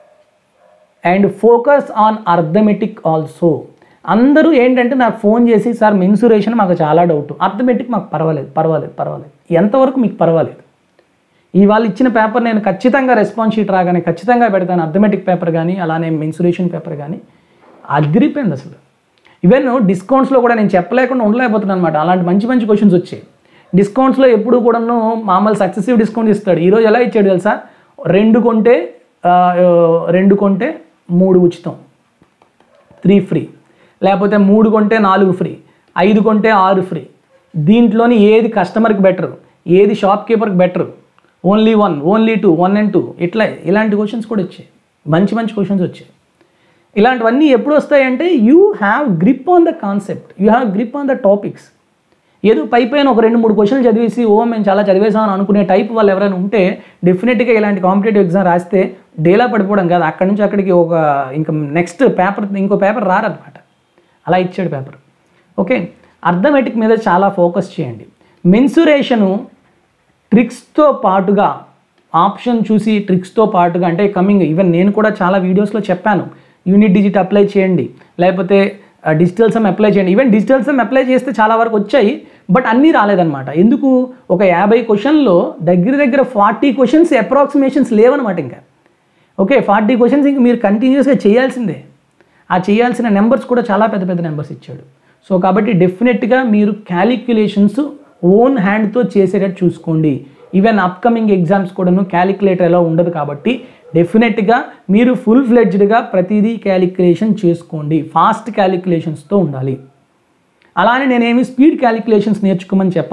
and focus on arithmetic also అందరూ ఏంటంటే నాకు ఫోన్ చేసి సార్ మెన్సురేషన్ మాకు చాలా డౌట్ అర్థమెటిక్ మాకు పర్వాలేదు పర్వాలేదు పర్వాలేదు ఎంతవరకు మీకు పర్వాలేదు ఇవాళ ఇచ్చిన పేపర్ నేను ఖచ్చితంగా రెస్పాన్స్ షీట్ రాగానే ఖచ్చితంగా పెడతాను అర్థమెటిక్ పేపర్ కానీ అలానే మెన్సురేషన్ పేపర్ కానీ అదిరిపోయింది అసలు ఈవెన్ డిస్కౌంట్స్లో కూడా నేను చెప్పలేకుండా ఉండలేకపోతున్నాను అనమాట అలాంటి మంచి మంచి క్వశ్చన్స్ వచ్చాయి డిస్కౌంట్స్లో ఎప్పుడు కూడాను మామూలు సక్సెసివ్ డిస్కౌంట్ ఇస్తాడు ఈరోజు ఎలా ఇచ్చాడు తెలుసా రెండు కొంటే ఆ, రెండు కొంటే మూడు ఉచితం త్రీ ఫ్రీ లేకపోతే మూడు కొంటే నాలుగు ఫ్రీ ఐదు కొంటే ఆరు ఫ్రీ దీంట్లోని ఏది కస్టమర్కి బెటర్ ఏది షాప్ కీపర్కి better only one only two one and two ఇట్లా ఇలాంటి క్వశ్చన్స్ కూడా వచ్చాయి మంచి మంచి క్వశ్చన్స్ వచ్చాయి ఇలాంటివన్నీ ఎప్పుడు వస్తాయంటే you have grip on the concept you have grip on the topics ఏదో పై పైన ఒక రెండు మూడు క్వశ్చన్లు చదివేసి ఓ మేము చాలా చదివేసాం అని అనుకునే టైప్ వాళ్ళు ఎవరైనా ఉంటే డెఫినెట్గా ఇలాంటి కాంపిటేటివ్ ఎగ్జామ్ రాస్తే డేలా పడిపోవడం కాదు అక్కడి నుంచి అక్కడికి ఒక ఇంకా నెక్స్ట్ పేపర్ ఇంకో పేపర్ రారనమాట అలా ఇచ్చాడు పేపర్ ఓకే అర్థమెటిక్ మీద చాలా ఫోకస్ చేయండి మెన్సురేషను ట్రిక్స్తో పాటుగా ఆప్షన్ చూసి ట్రిక్స్తో పాటుగా అంటే కమింగ్ ఈవెన్ నేను కూడా చాలా వీడియోస్లో చెప్పాను యూనిట్ డిజిట్ అప్లై చేయండి లేకపోతే డిజిటల్ సమ్ అప్లై చేయండి ఈవెన్ డిజిటల్ సమ్ అప్లై చేస్తే చాలా వరకు వచ్చాయి బట్ అన్నీ రాలేదన్నమాట ఎందుకు ఒక యాభై క్వశ్చన్లో దగ్గర దగ్గర ఫార్టీ క్వశ్చన్స్ అప్రాక్సిమేషన్స్ లేవన్నమాట ఇంకా ఓకే ఫార్టీ క్వశ్చన్స్ ఇంక మీరు కంటిన్యూస్గా చేయాల్సిందే ఆ చేయాల్సిన నెంబర్స్ కూడా చాలా పెద్ద పెద్ద నెంబర్స్ ఇచ్చాడు సో కాబట్టి డెఫినెట్గా మీరు క్యాలిక్యులేషన్స్ ఓన్ హ్యాండ్తో చేసేటట్టు చూసుకోండి ఈవెన్ అప్కమింగ్ ఎగ్జామ్స్ కూడాను క్యాలిక్యులేటర్ ఎలా ఉండదు కాబట్టి డెఫినెట్గా మీరు ఫుల్ ఫ్లెడ్జ్డ్గా ప్రతిదీ క్యాలిక్యులేషన్ చేసుకోండి ఫాస్ట్ క్యాలిక్యులేషన్స్తో ఉండాలి అలానే నేనేమి స్పీడ్ క్యాలిక్యులేషన్స్ నేర్చుకోమని చెప్పను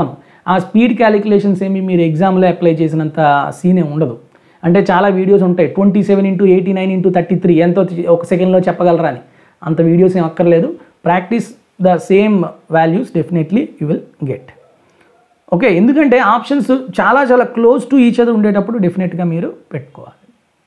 ఆ స్పీడ్ క్యాలిక్యులేషన్స్ ఏమి మీరు ఎగ్జామ్లో అప్లై చేసినంత సీనే ఉండదు అంటే చాలా వీడియోస్ ఉంటాయి twenty seven into eighty nine into thirty three ఎంతో ఒక సెకండ్లో చెప్పగలరా అని అంత వీడియోస్ ఏం అక్కర్లేదు practice the same values definitely you will get okay ఎందుకంటే ఆప్షన్స్ చాలా చాలా క్లోజ్ టు ఈచ్ అదర్ ఉండేటప్పుడు డెఫినెట్గా మీరు పెట్టుకోవాలి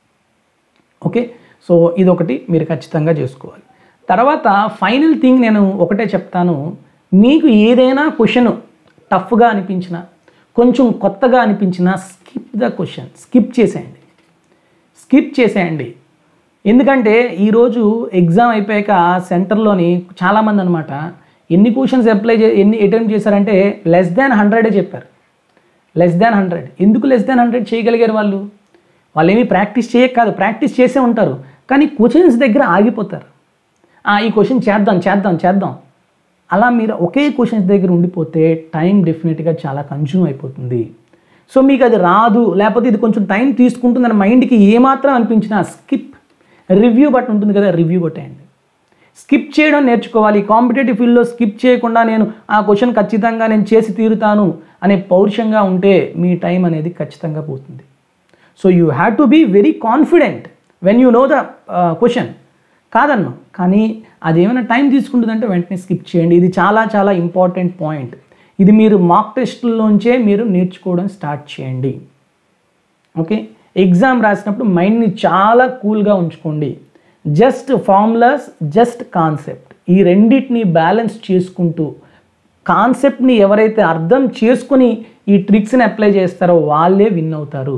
ఓకే సో ఇదొకటి మీరు ఖచ్చితంగా చేసుకోవాలి తర్వాత ఫైనల్ థింగ్ నేను ఒకటే చెప్తాను మీకు ఏదైనా క్వశ్చన్ టఫ్గా అనిపించినా కొంచెం కొత్తగా అనిపించినా స్కిప్ ద క్వశ్చన్ స్కిప్ చేసేయండి స్కిప్ చేసేయండి ఎందుకంటే ఈరోజు ఎగ్జామ్ అయిపోయాక సెంటర్లోని చాలామంది అనమాట ఎన్ని క్వశ్చన్స్ అప్లై చే ఎన్ని అటెంప్ట్ చేశారంటే లెస్ దాన్ హండ్రెడే చెప్పారు లెస్ దాన్ హండ్రెడ్ ఎందుకు లెస్ దాన్ హండ్రెడ్ చేయగలిగారు వాళ్ళు వాళ్ళు ఏమీ ప్రాక్టీస్ చేయక కాదు ప్రాక్టీస్ చేసే ఉంటారు కానీ క్వశ్చన్స్ దగ్గర ఆగిపోతారు "ఆ, ఈ క్వశ్చన్ చేద్దాం చేద్దాం చేద్దాం అలా మీరు ఒకే క్వశ్చన్స్ దగ్గర ఉండిపోతే టైం డెఫినెట్గా చాలా కన్జ్యూమ్ అయిపోతుంది సో మీకు అది రాదు లేకపోతే ఇది కొంచెం టైం తీసుకుంటుందని మైండ్కి ఏమాత్రం అనిపించినా స్కిప్ రివ్యూ బట్ ఉంటుంది కదా రివ్యూ కొట్టేయండి స్కిప్ చేయడం నేర్చుకోవాలి కాంపిటేటివ్ ఫీల్డ్లో స్కిప్ చేయకుండా నేను ఆ క్వశ్చన్ ఖచ్చితంగా నేను చేసి తీరుతాను అనే పౌరుషంగా ఉంటే మీ టైం అనేది ఖచ్చితంగా పోతుంది so you have to be very confident when you know the question కాదన్నా కానీ అదేమైనా టైం తీసుకుంటుందంటే వెంటనే స్కిప్ చేయండి ఇది చాలా చాలా ఇంపార్టెంట్ పాయింట్ ఇది మీరు మాక్ టెస్ట్లోంచే మీరు నేర్చుకోవడం స్టార్ట్ చేయండి ఓకే ఎగ్జామ్ రాసినప్పుడు మైండ్ని చాలా కూల్గా ఉంచుకోండి జస్ట్ ఫార్ములాస్ జస్ట్ కాన్సెప్ట్ ఈ రెండింటిని బ్యాలెన్స్ చేసుకుంటూ కాన్సెప్ట్ని ఎవరైతే అర్థం చేసుకుని ఈ ట్రిక్స్ని అప్లై చేస్తారో వాళ్ళే విన్ అవుతారు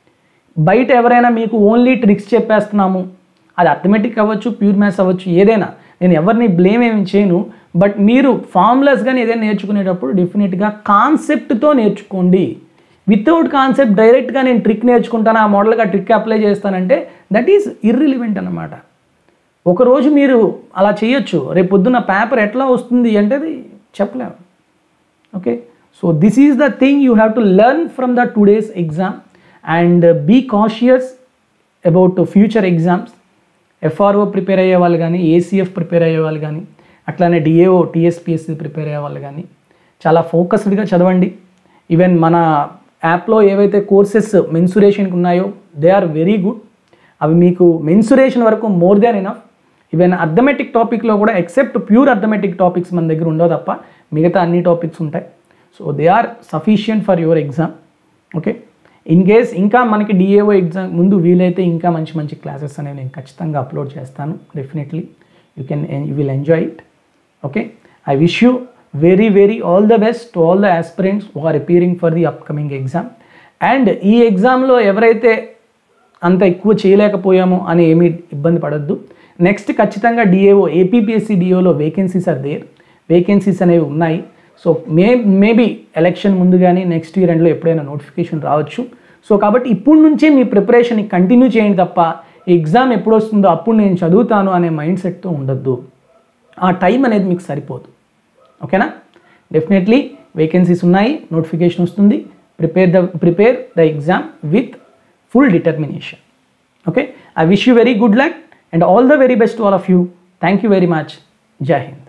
బయట ఎవరైనా మీకు ఓన్లీ ట్రిక్స్ చెప్పేస్తున్నాము అది అథమెటిక్ అవ్వచ్చు ప్యూర్ మ్యాథ్స్ అవ్వచ్చు ఏదైనా నేను ఎవరిని బ్లేమ్ ఏమి చేయను బట్ మీరు ఫార్ములాస్ కానీ ఏదైనా నేర్చుకునేటప్పుడు డెఫినెట్గా కాన్సెప్ట్తో నేర్చుకోండి వితౌట్ కాన్సెప్ట్ డైరెక్ట్గా నేను ట్రిక్ నేర్చుకుంటాను ఆ మోడల్గా ట్రిక్ అప్లై చేస్తానంటే దట్ ఈస్ ఇర్రిలివెంట్ అన్నమాట ఒకరోజు మీరు అలా చేయొచ్చు రేపు పొద్దున్న పేపర్ ఎట్లా వస్తుంది అంటే అది చెప్పలేము okay so this is the thing you have to learn from the today's exam and be cautious about future exams FRO prepare అయ్యే వాళ్ళు కానీ ఏసీఎఫ్ ప్రిపేర్ అయ్యే వాళ్ళు కానీ అట్లానే డిఏఓ టీఎస్పిఎస్సి ప్రిపేర్ అయ్యే వాళ్ళు కానీ చాలా ఫోకస్డ్గా చదవండి ఈవెన్ మన యాప్లో ఏవైతే కోర్సెస్ మెన్సురేషన్కి ఉన్నాయో దే ఆర్ వెరీ గుడ్ అవి మీకు మెన్సురేషన్ వరకు more than enough even arithmetic టాపిక్లో కూడా ఎక్సెప్ట్ ప్యూర్ అర్థమెటిక్ టాపిక్స్ మన దగ్గర ఉండవు తప్ప మిగతా అన్ని టాపిక్స్ ఉంటాయి so they are sufficient for your exam okay in case ఇంకా మనకి డిఏఓ ఎగ్జామ్ ముందు వీలైతే ఇంకా మంచి మంచి క్లాసెస్ అనేవి నేను ఖచ్చితంగా అప్లోడ్ చేస్తాను definitely you can you will enjoy it okay I wish you very very all the best to all the aspirants who are appearing for the upcoming exam and ఈ ఎగ్జామ్లో ఎవరైతే అంత ఎక్కువ చేయలేకపోయామో అని ఏమీ ఇబ్బంది పడద్దు నెక్స్ట్ ఖచ్చితంగా డిఏఓ ఏపీపీఎస్సీ డిఓలో వేకెన్సీస్ ఆర్ దేర్ వేకెన్సీస్ అనేవి ఉన్నాయి సో మే మేబీ ఎలక్షన్ ముందు కానీ నెక్స్ట్ ఇయర్ ఎండ్లో ఎప్పుడైనా నోటిఫికేషన్ రావచ్చు సో కాబట్టి ఇప్పుడు నుంచే మీ ప్రిపరేషన్ కంటిన్యూ చేయండి తప్ప ఎగ్జామ్ ఎప్పుడు వస్తుందో అప్పుడు నేను చదువుతాను అనే మైండ్ సెట్తో ఉండొద్దు ఆ టైం అనేది మీకు సరిపోదు ఓకేనా డెఫినెట్లీ వేకెన్సీస్ ఉన్నాయి నోటిఫికేషన్ వస్తుంది prepare the prepare the exam with full determination. Okay, I wish you very good luck and all the very best to all of you. Thank you very much. Jai Hind.